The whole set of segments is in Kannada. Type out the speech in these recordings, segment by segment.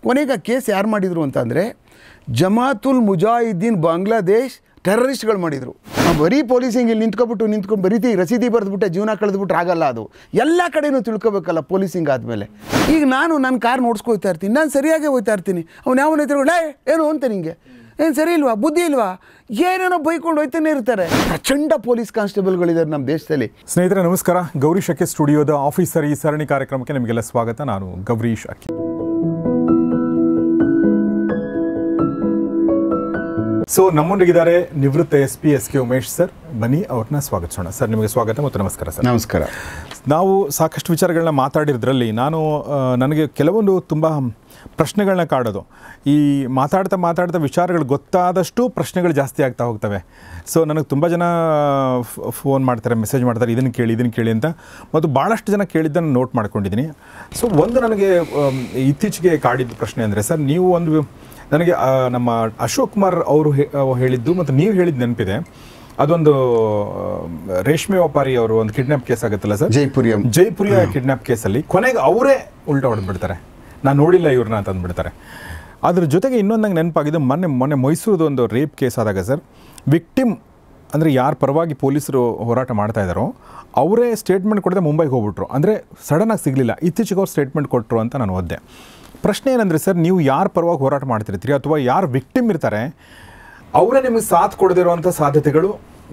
ಕೊನೆಗೆ ಆ ಕೇಸ್ ಯಾರು ಮಾಡಿದರು ಅಂತಂದರೆ ಜಮಾತುಲ್ ಮುಜಾಹಿದ್ದೀನ್ ಬಾಂಗ್ಲಾದೇಶ್ ಟೆರರಿಸ್ಟ್ಗಳು ಮಾಡಿದರು ಬರೀ ಪೊಲೀಸಿಂಗ್ ಇಲ್ಲಿ ನಿಂತ್ಕೊಬಿಟ್ಟು ನಿಂತ್ಕೊಂಡು ಬರೀತಿ ರಸೀದಿ ಬರೆದ್ಬಿಟ್ಟೆ ಜೀವನ ಕಳೆದ್ಬಿಟ್ರೆ ಆಗಲ್ಲ ಅದು ಎಲ್ಲ ಕಡೆನೂ ತಿಳ್ಕೊಬೇಕಲ್ಲ ಪೊಲೀಸಿಂಗ್ ಆದಮೇಲೆ ಈಗ ನಾನು ನನ್ನ ಕಾರ್ ನೋಡ್ಸ್ಕೊಯ್ತಾ ಇರ್ತೀನಿ ನಾನು ಸರಿಯಾಗಿ ಹೋಗ್ತಾ ಇರ್ತೀನಿ ಅವ್ನು ಯಾವನ ಲೇ ಏನು ಅಂತ ನಿಂಗೆ ಏನು ಸರಿ ಇಲ್ವಾ ಬುದ್ಧಿ ಇಲ್ವಾ ಏನೇನೋ ಬೈಕೊಂಡು ಹೋಯ್ತಾನೆ ಇರ್ತಾರೆ ಪ್ರಚಂಡ ಪೊಲೀಸ್ ಕಾನ್ಸ್ಟೇಬಲ್ಗಳಿದ್ದಾರೆ ನಮ್ಮ ದೇಶದಲ್ಲಿ ಸ್ನೇಹಿತರೆ ನಮಸ್ಕಾರ ಗೌರೀಶ್ ಅಕ್ಕಿ ಸ್ಟುಡಿಯೋದ ಆಫೀಸರ್ ಈ ಸರಣಿ ಕಾರ್ಯಕ್ರಮಕ್ಕೆ ನಿಮಗೆಲ್ಲ ಸ್ವಾಗತ ನಾನು ಗೌರೀಶ್ ಅಕ್ಕಿ ಸೊ ನಮ್ಮೊಂದಿಗಿದ್ದಾರೆ ನಿವೃತ್ತ S P S K Umesh sir ಬನ್ನಿ ಅವ್ರನ್ನ ಸ್ವಾಗತಿಸೋಣ ಸರ್ ನಿಮಗೆ ಸ್ವಾಗತ ಮತ್ತು ನಮಸ್ಕಾರ ಸರ್ ನಮಸ್ಕಾರ ನಾವು ಸಾಕಷ್ಟು ವಿಚಾರಗಳನ್ನ ಮಾತಾಡಿದ್ರಲ್ಲಿ ನಾನು ಆ, ನನಗೆ ಕೆಲವೊಂದು ತುಂಬ ಪ್ರಶ್ನೆಗಳನ್ನ ಕಾಡೋದು ಈ ಮಾತಾಡ್ತಾ ಮಾತಾಡ್ತಾ ವಿಚಾರಗಳು ಗೊತ್ತಾದಷ್ಟು ಪ್ರಶ್ನೆಗಳು ಜಾಸ್ತಿ ಆಗ್ತಾ ಹೋಗ್ತವೆ ಸೊ ನನಗೆ ತುಂಬ ಜನ ಫೋನ್ ಮಾಡ್ತಾರೆ ಮೆಸೇಜ್ ಮಾಡ್ತಾರೆ ಇದನ್ನು ಕೇಳಿ ಇದನ್ನು ಕೇಳಿ ಅಂತ ಮತ್ತು ಭಾಳಷ್ಟು ಜನ ಕೇಳಿದ್ದನ್ನು ನೋಟ್ ಮಾಡ್ಕೊಂಡಿದ್ದೀನಿ ಸೊ ಒಂದು ನನಗೆ ಆಮ್, ಇತ್ತೀಚೆಗೆ ಕಾಡಿದ ಪ್ರಶ್ನೆ ಅಂದರೆ ಸರ್ ನೀವು ಒಂದು ನನಗೆ ಆ, ನಮ್ಮ ಅಶೋಕ್ ಕುಮಾರ್ ಅವರು ಹೇ- ಅವ್ರು ಹೇಳಿದ್ದು ಮತ್ತು ನೀವು ಹೇಳಿದ್ದು ನೆನಪಿದೆ ಅದೊಂದು ಆ, ರೇಷ್ಮೆ ವ್ಯಾಪಾರಿ ಅವರು ಒಂದು ಕಿಡ್ನಾಪ್ ಕೇಸ್ ಆಗುತ್ತಲ್ಲ ಸರ್ ಜೈಪುರಿಯಂ ಜೈಪುರಿಯ ಕಿಡ್ನಾಪ್ ಕೇಸಲ್ಲಿ ಕೊನೆಗೆ ಅವರೇ ಉಲ್ಟಾ ಹೊಡೆದ್ಬಿಡ್ತಾರೆ ನಾನು ನೋಡಿಲ್ಲ ಇವ್ರನ್ನ ಅಂತ ಅಂದ್ಬಿಡ್ತಾರೆ ಅದ್ರ ಜೊತೆಗೆ ಇನ್ನೊಂದು ನಂಗೆ ನೆನಪಾಗಿದೆ ಮೊನ್ನೆ ಮೊನ್ನೆ ಮೈಸೂರದು ಒಂದು ರೇಪ್ ಕೇಸ್ ಆದಾಗ ಸರ್ ವಿಕ್ಟಿಮ್ ಅಂದರೆ ಯಾರ ಪರವಾಗಿ ಪೊಲೀಸರು ಹೋರಾಟ ಮಾಡ್ತಾ ಇದ್ದಾರೋ ಅವರೇ ಸ್ಟೇಟ್ಮೆಂಟ್ ಕೊಡದೆ ಮುಂಬೈಗೆ ಹೋಗ್ಬಿಟ್ರು ಅಂದರೆ ಸಡನ್ನಾಗಿ ಸಿಗಲಿಲ್ಲ ಇತ್ತೀಚೆಗೆ ಅವ್ರು ಸ್ಟೇಟ್ಮೆಂಟ್ ಕೊಟ್ಟರು ಅಂತ ನಾನು ಓದಿದೆ ಪ್ರಶ್ನೆ ಏನಂದರೆ ಸರ್ ನೀವು ಯಾರ ಪರವಾಗಿ ಹೋರಾಟ ಮಾಡ್ತಿರ್ತೀರಿ ಅಥವಾ ಯಾರು ವಿಕ್ಟಿಮ್ ಇರ್ತಾರೆ ಅವರೇ ನಿಮಗೆ ಸಾಥ್ ಕೊಡದಿರುವಂಥ ಸಾಧ್ಯತೆಗಳು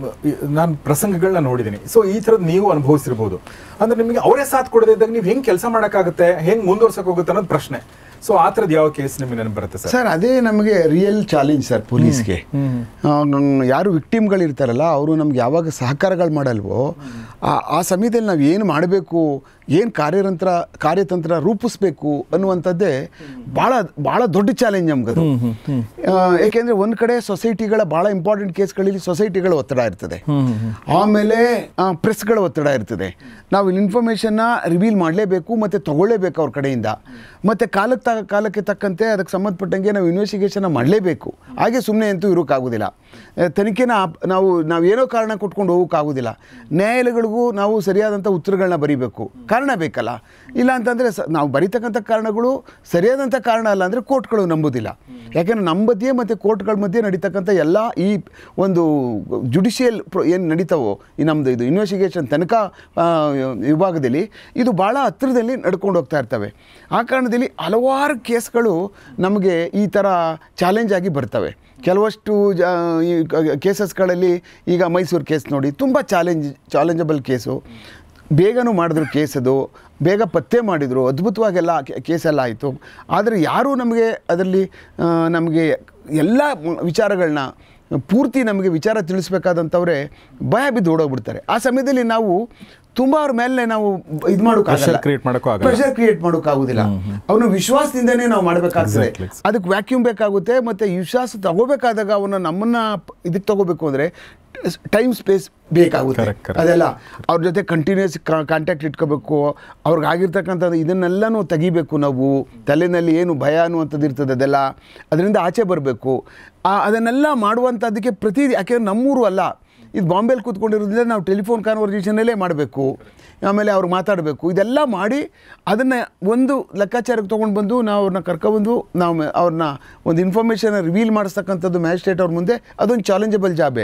ನಾನು ಪ್ರಸಂಗಗಳನ್ನ ನೋಡಿದ್ದೀನಿ ಸೊ ಈ ಥರದ್ದು ನೀವು ಅನುಭವಿಸಿರ್ಬೋದು ಅಂದ್ರೆ ನಿಮಗೆ ಅವರೇ ಸಾಥ್ ಕೊಡದೇ ಇದ್ದಾಗ ನೀವು ಹೆಂಗೆ ಕೆಲಸ ಮಾಡೋಕ್ಕಾಗುತ್ತೆ ಹೆಂಗೆ ಮುಂದುವರ್ಸಕ್ಕೆ ಹೋಗುತ್ತೆ ಅನ್ನೋದು ಪ್ರಶ್ನೆ ಸೊ ಆ ಥರದ್ದು ಯಾವ ಕೇಸ್ ನಿಮಗೆ ನೆನಪು ಬರುತ್ತೆ ಸರ್ ಸರ್ ಅದೇ ನಮಗೆ ರಿಯಲ್ ಚಾಲೆಂಜ್ ಸರ್ ಪೊಲೀಸ್ಗೆ ಆ, ನ- ಯಾರು ವಿಕ್ಟಿಮ್ಗಳಿರ್ತಾರಲ್ಲ ಅವರು ನಮ್ಗೆ ಯಾವಾಗ ಸಹಕಾರಗಳು ಮಾಡಲ್ವೋ ಆ ಆ ಸಮಯದಲ್ಲಿ ನಾವು ಏನು ಮಾಡಬೇಕು ಏನು ಕಾರ್ಯತಂತ್ರ ಕಾರ್ಯತಂತ್ರ ರೂಪಿಸ್ಬೇಕು ಅನ್ನುವಂಥದ್ದೇ ಭಾಳ ಭಾಳ ದೊಡ್ಡ ಚಾಲೆಂಜ್ ನಮ್ಗದು ಆ, ಏಕೆಂದರೆ ಒಂದು ಕಡೆ ಸೊಸೈಟಿಗಳ ಭಾಳ ಇಂಪಾರ್ಟೆಂಟ್ ಕೇಸ್ಗಳಲ್ಲಿ ಸೊಸೈಟಿಗಳ ಒತ್ತಡ ಇರ್ತದೆ ಆಮೇಲೆ ಪ್ರೆಸ್ಗಳ ಒತ್ತಡ ಇರ್ತದೆ ನಾವು ಇಲ್ಲಿ ಇನ್ಫಾರ್ಮೇಷನ್ನ ರಿವೀಲ್ ಮಾಡಲೇಬೇಕು ಮತ್ತು ತಗೊಳ್ಳೇಬೇಕು ಅವ್ರ ಕಡೆಯಿಂದ ಮತ್ತು ಕಾಲಕ್ಕೆ ತ ಕಾಲಕ್ಕೆ ತಕ್ಕಂತೆ ಅದಕ್ಕೆ ಸಂಬಂಧಪಟ್ಟಂಗೆ ನಾವು ಇನ್ವೆಸ್ಟಿಗೇಷನ್ ಮಾಡಲೇಬೇಕು ಹಾಗೆ ಸುಮ್ಮನೆ ಅಂತೂ ಇರೋಕ್ಕಾಗೋದಿಲ್ಲ ಆ, ತನಿಖೆನ ಆಪ್- ನಾವು ನಾವು ಏನೋ ಕಾರಣ ಕೊಟ್ಕೊಂಡು ಹೋಗೋಕ್ಕಾಗೋದಿಲ್ಲ ನ್ಯಾಯಾಲಯಗಳಿಗೂ ನಾವು ಸರಿಯಾದಂಥ ಉತ್ತರಗಳನ್ನ ಬರೀಬೇಕು ಕಾರಣ ಬೇಕಲ್ಲ ಇಲ್ಲ ಅಂತಂದರೆ ಸ ನಾವು ಬರೀತಕ್ಕಂಥ ಕಾರಣಗಳು ಸರಿಯಾದಂಥ ಕಾರಣ ಅಲ್ಲ ಅಂದರೆ ಕೋರ್ಟ್ಗಳು ನಂಬೋದಿಲ್ಲ ಯಾಕೆಂದರೆ ನಮ್ಮ ಮಧ್ಯೆ ಮತ್ತು ಕೋರ್ಟ್ಗಳ ಮಧ್ಯೆ ನಡೀತಕ್ಕಂಥ ಎಲ್ಲ ಈ ಒಂದು ಜುಡಿಷಿಯಲ್ ಪ್ರೊ ಏನು ನಡೀತಾವೋ ಈ ನಮ್ಮದು ಇದು ಇನ್ವೆಸ್ಟಿಗೇಷನ್ ತನಕ ಆ, ವಿಭಾಗದಲ್ಲಿ ಇದು ಭಾಳ ಹತ್ತಿರದಲ್ಲಿ ನಡ್ಕೊಂಡು ಹೋಗ್ತಾ ಇರ್ತವೆ ಆ ಕಾರಣದಲ್ಲಿ ಹಲವಾರು ಕೇಸ್ಗಳು ನಮಗೆ ಈ ಥರ ಚಾಲೆಂಜ್ ಆಗಿ ಬರ್ತವೆ ಕೆಲವಷ್ಟು ಜ ಈ ಕೇಸಸ್ಗಳಲ್ಲಿ ಈಗ ಮೈಸೂರು ಕೇಸ್ ನೋಡಿ ತುಂಬ ಚಾಲೆಂಜ್ ಚಾಲೆಂಜಬಲ್ ಕೇಸು ಬೇಗನೂ ಮಾಡಿದ್ರು ಕೇಸ್ ಅದು ಬೇಗ ಪತ್ತೆ ಮಾಡಿದರು ಅದ್ಭುತವಾಗೆಲ್ಲ ಕೇಸೆಲ್ಲ ಆಯಿತು ಆದರೆ ಯಾರೂ ನಮಗೆ ಅದರಲ್ಲಿ ಆ, ನಮಗೆ ಎಲ್ಲ ವಿಚಾರಗಳನ್ನ ಪೂರ್ತಿ ನಮಗೆ ವಿಚಾರ ತಿಳಿಸ್ಬೇಕಾದಂಥವ್ರೆ ಭಯ ಬಿದ್ದು ಓಡೋಗ್ಬಿಡ್ತಾರೆ ಆ ಸಮಯದಲ್ಲಿ ನಾವು ತುಂಬ ಅವ್ರ ಮೇಲೆ ನಾವು ಇದು Pressure create ಮಾಡೋಕ್ಕೂ ಆಗಲ್ಲ. ಪ್ರೆಷರ್ ಕ್ರಿಯೇಟ್ ಮಾಡೋಕ್ಕಾಗೋದಿಲ್ಲ ಅವನು ವಿಶ್ವಾಸದಿಂದನೇ ನಾವು ಮಾಡಬೇಕಾಗ್ತದೆ Exactly. ಅದಕ್ಕೆ ವ್ಯಾಕ್ಯೂಮ್ ಬೇಕಾಗುತ್ತೆ ಮತ್ತು ವಿಶ್ವಾಸ ತಗೋಬೇಕಾದಾಗ ಅವನ್ನ ನಮ್ಮನ್ನ ಇದಕ್ಕೆ ತಗೋಬೇಕು ಅಂದರೆ ಟೈಮ್ ಸ್ಪೇಸ್ ಬೇಕಾಗುತ್ತೆ Correct, correct. ಅದೆಲ್ಲ ಅವ್ರ ಜೊತೆ ಕಂಟಿನ್ಯೂಸ್ ಕಾಂಟ್ಯಾಕ್ಟ್ ಇಟ್ಕೋಬೇಕು ಅವ್ರಿಗೆ ಆಗಿರ್ತಕ್ಕಂಥದ್ದು ಇದನ್ನೆಲ್ಲನೂ ತೆಗಿಬೇಕು ನಾವು ತಲೆಯಲ್ಲಿ ಏನು ಭಯ ಅನ್ನುವಂಥದ್ದು ಇರ್ತದೆ ಅದೆಲ್ಲ ಅದರಿಂದ ಆಚೆ ಬರಬೇಕು ಅದನ್ನೆಲ್ಲ ಮಾಡುವಂಥದ್ದಕ್ಕೆ ಪ್ರತಿ ಯಾಕೆಂದ್ರೆ ನಮ್ಮೂರು ಅಲ್ಲ ಇದು ಬಾಂಬೆಲಿ ಕೂತ್ಕೊಂಡಿರೋದ್ರಿಂದ ನಾವು ಟೆಲಿಫೋನ್ ಕಾನ್ವರ್ಸೇಷನಲ್ಲೇ ಮಾಡಬೇಕು ಆಮೇಲೆ ಅವ್ರು ಮಾತಾಡಬೇಕು ಇದೆಲ್ಲ ಮಾಡಿ ಅದನ್ನು ಒಂದು ಲೆಕ್ಕಾಚಾರಕ್ಕೆ ತೊಗೊಂಡು ಬಂದು ನಾವು ಅವ್ರನ್ನ ಕರ್ಕೊಬಂದು ನಾವು ಮ- ಅವ್ರನ್ನ ಒಂದು ಇನ್ಫಾರ್ಮೇಷನ್ ರಿವೀಲ್ ಮಾಡಿಸ್ತಕ್ಕಂಥದ್ದು ಮ್ಯಾಜಿಸ್ಟ್ರೇಟ್ ಅವ್ರ ಮುಂದೆ ಅದೊಂದು ಚಾಲೆಂಜಬಲ್ ಜಾಬೇ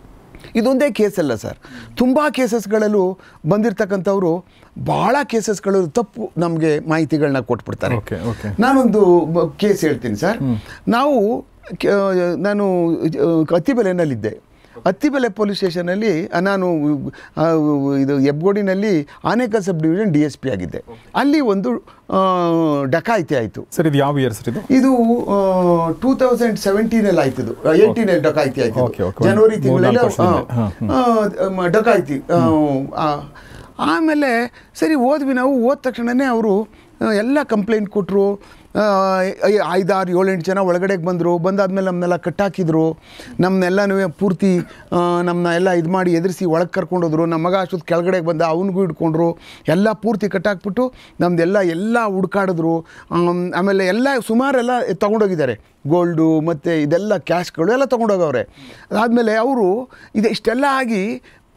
ಇದೊಂದೇ ಕೇಸ್ ಅಲ್ಲ ಸರ್ ತುಂಬ ಕೇಸಸ್ಗಳಲ್ಲೂ ಬಂದಿರತಕ್ಕಂಥವ್ರು ಭಾಳ ಕೇಸಸ್ಗಳು ತಪ್ಪು ನಮಗೆ ಮಾಹಿತಿಗಳನ್ನ ಕೊಟ್ಬಿಡ್ತಾರೆ ಓಕೆ ಓಕೆ ನಾನೊಂದು ಕೇಸ್ ಹೇಳ್ತೀನಿ ಸರ್ ನಾವು ಕೆ- ನಾನು ಅಹ್, ಅತ್ತಿಬೆಲೆನಲ್ಲಿದ್ದೆ ಅತ್ತಿಬೆಲೆ ಪೊಲೀಸ್ ಸ್ಟೇಷನಲ್ಲಿ ನಾನು ಆ, ಇದು ಹೆಬ್ಗೋಡಿನಲ್ಲಿ Anekal sub division D S P ಆಗಿದ್ದೆ ಅಲ್ಲಿ ಒಂದು ಆ, ಡಕಾಯಿತಿ ಆಯಿತು ಸರ್ ಇದು ಯಾವ ಇಯರ್ ಸರ್ ಇದು ಇದು ಟೂ ತೌಸಂಡ್ ಸೆವೆಂಟೀನಲ್ಲಿ ಆಯ್ತದು ಏಯ್ಟೀನಲ್ಲಿ ಡಕಾಯಿತಿ ಆಯ್ತು Okay, okay. ಜನವರಿ ಒಂದು ತಿಂಗಳಲ್ಲಿ ಮೂರ್ನಾಲ್ಕು ವರ್ಷದಿಂದ. ಹಾ, ಆ, ಮ- ಡಕಾಯಿತಿ ಆ, ಆ, ಆಮೇಲೆ ಸರಿ ಹೋದ್ವಿ ನಾವು ಹೋದ ತಕ್ಷಣವೇ ಅವರು ಎಲ್ಲ ಕಂಪ್ಲೇಂಟ್ ಕೊಟ್ಟರು ಐದಾರು ಏಳೆಂಟು ಜನ ಒಳಗಡೆಗೆ ಬಂದರು ಬಂದಾದ್ಮೇಲೆ ನಮ್ಮನ್ನೆಲ್ಲ ಕಟ್ಟಾಕಿದ್ರು ನಮ್ಮನ್ನೆಲ್ಲನೂ ಪೂರ್ತಿ ಆ, ನಮ್ಮನ್ನ ಎಲ್ಲ ಇದು ಮಾಡಿ ಎದುರಿಸಿ ಒಳಗೆ ಕರ್ಕೊಂಡೋದ್ರು ನಮ್ಮ ಮಗ ಅಷ್ಟೊತ್ತು ಕೆಳಗಡೆಗೆ ಬಂದ ಅವನಿಗೂ ಹಿಡ್ಕೊಂಡ್ರು ಎಲ್ಲ ಪೂರ್ತಿ ಕಟ್ಟಾಕ್ಬಿಟ್ಟು ನಮ್ಮದೆಲ್ಲ ಎಲ್ಲ ಹುಡ್ಕಾಡಿದ್ರು ಆಮ್, ಆಮೇಲೆ ಎಲ್ಲ ಸುಮಾರೆಲ್ಲ ತೊಗೊಂಡೋಗಿದ್ದಾರೆ ಗೋಲ್ಡು ಮತ್ತು ಇದೆಲ್ಲ ಕ್ಯಾಶ್ಗಳು ಎಲ್ಲ ತೊಗೊಂಡೋಗವ್ರೆ ಅದಾದಮೇಲೆ ಅವರು ಇದು ಇಷ್ಟೆಲ್ಲ ಆಗಿ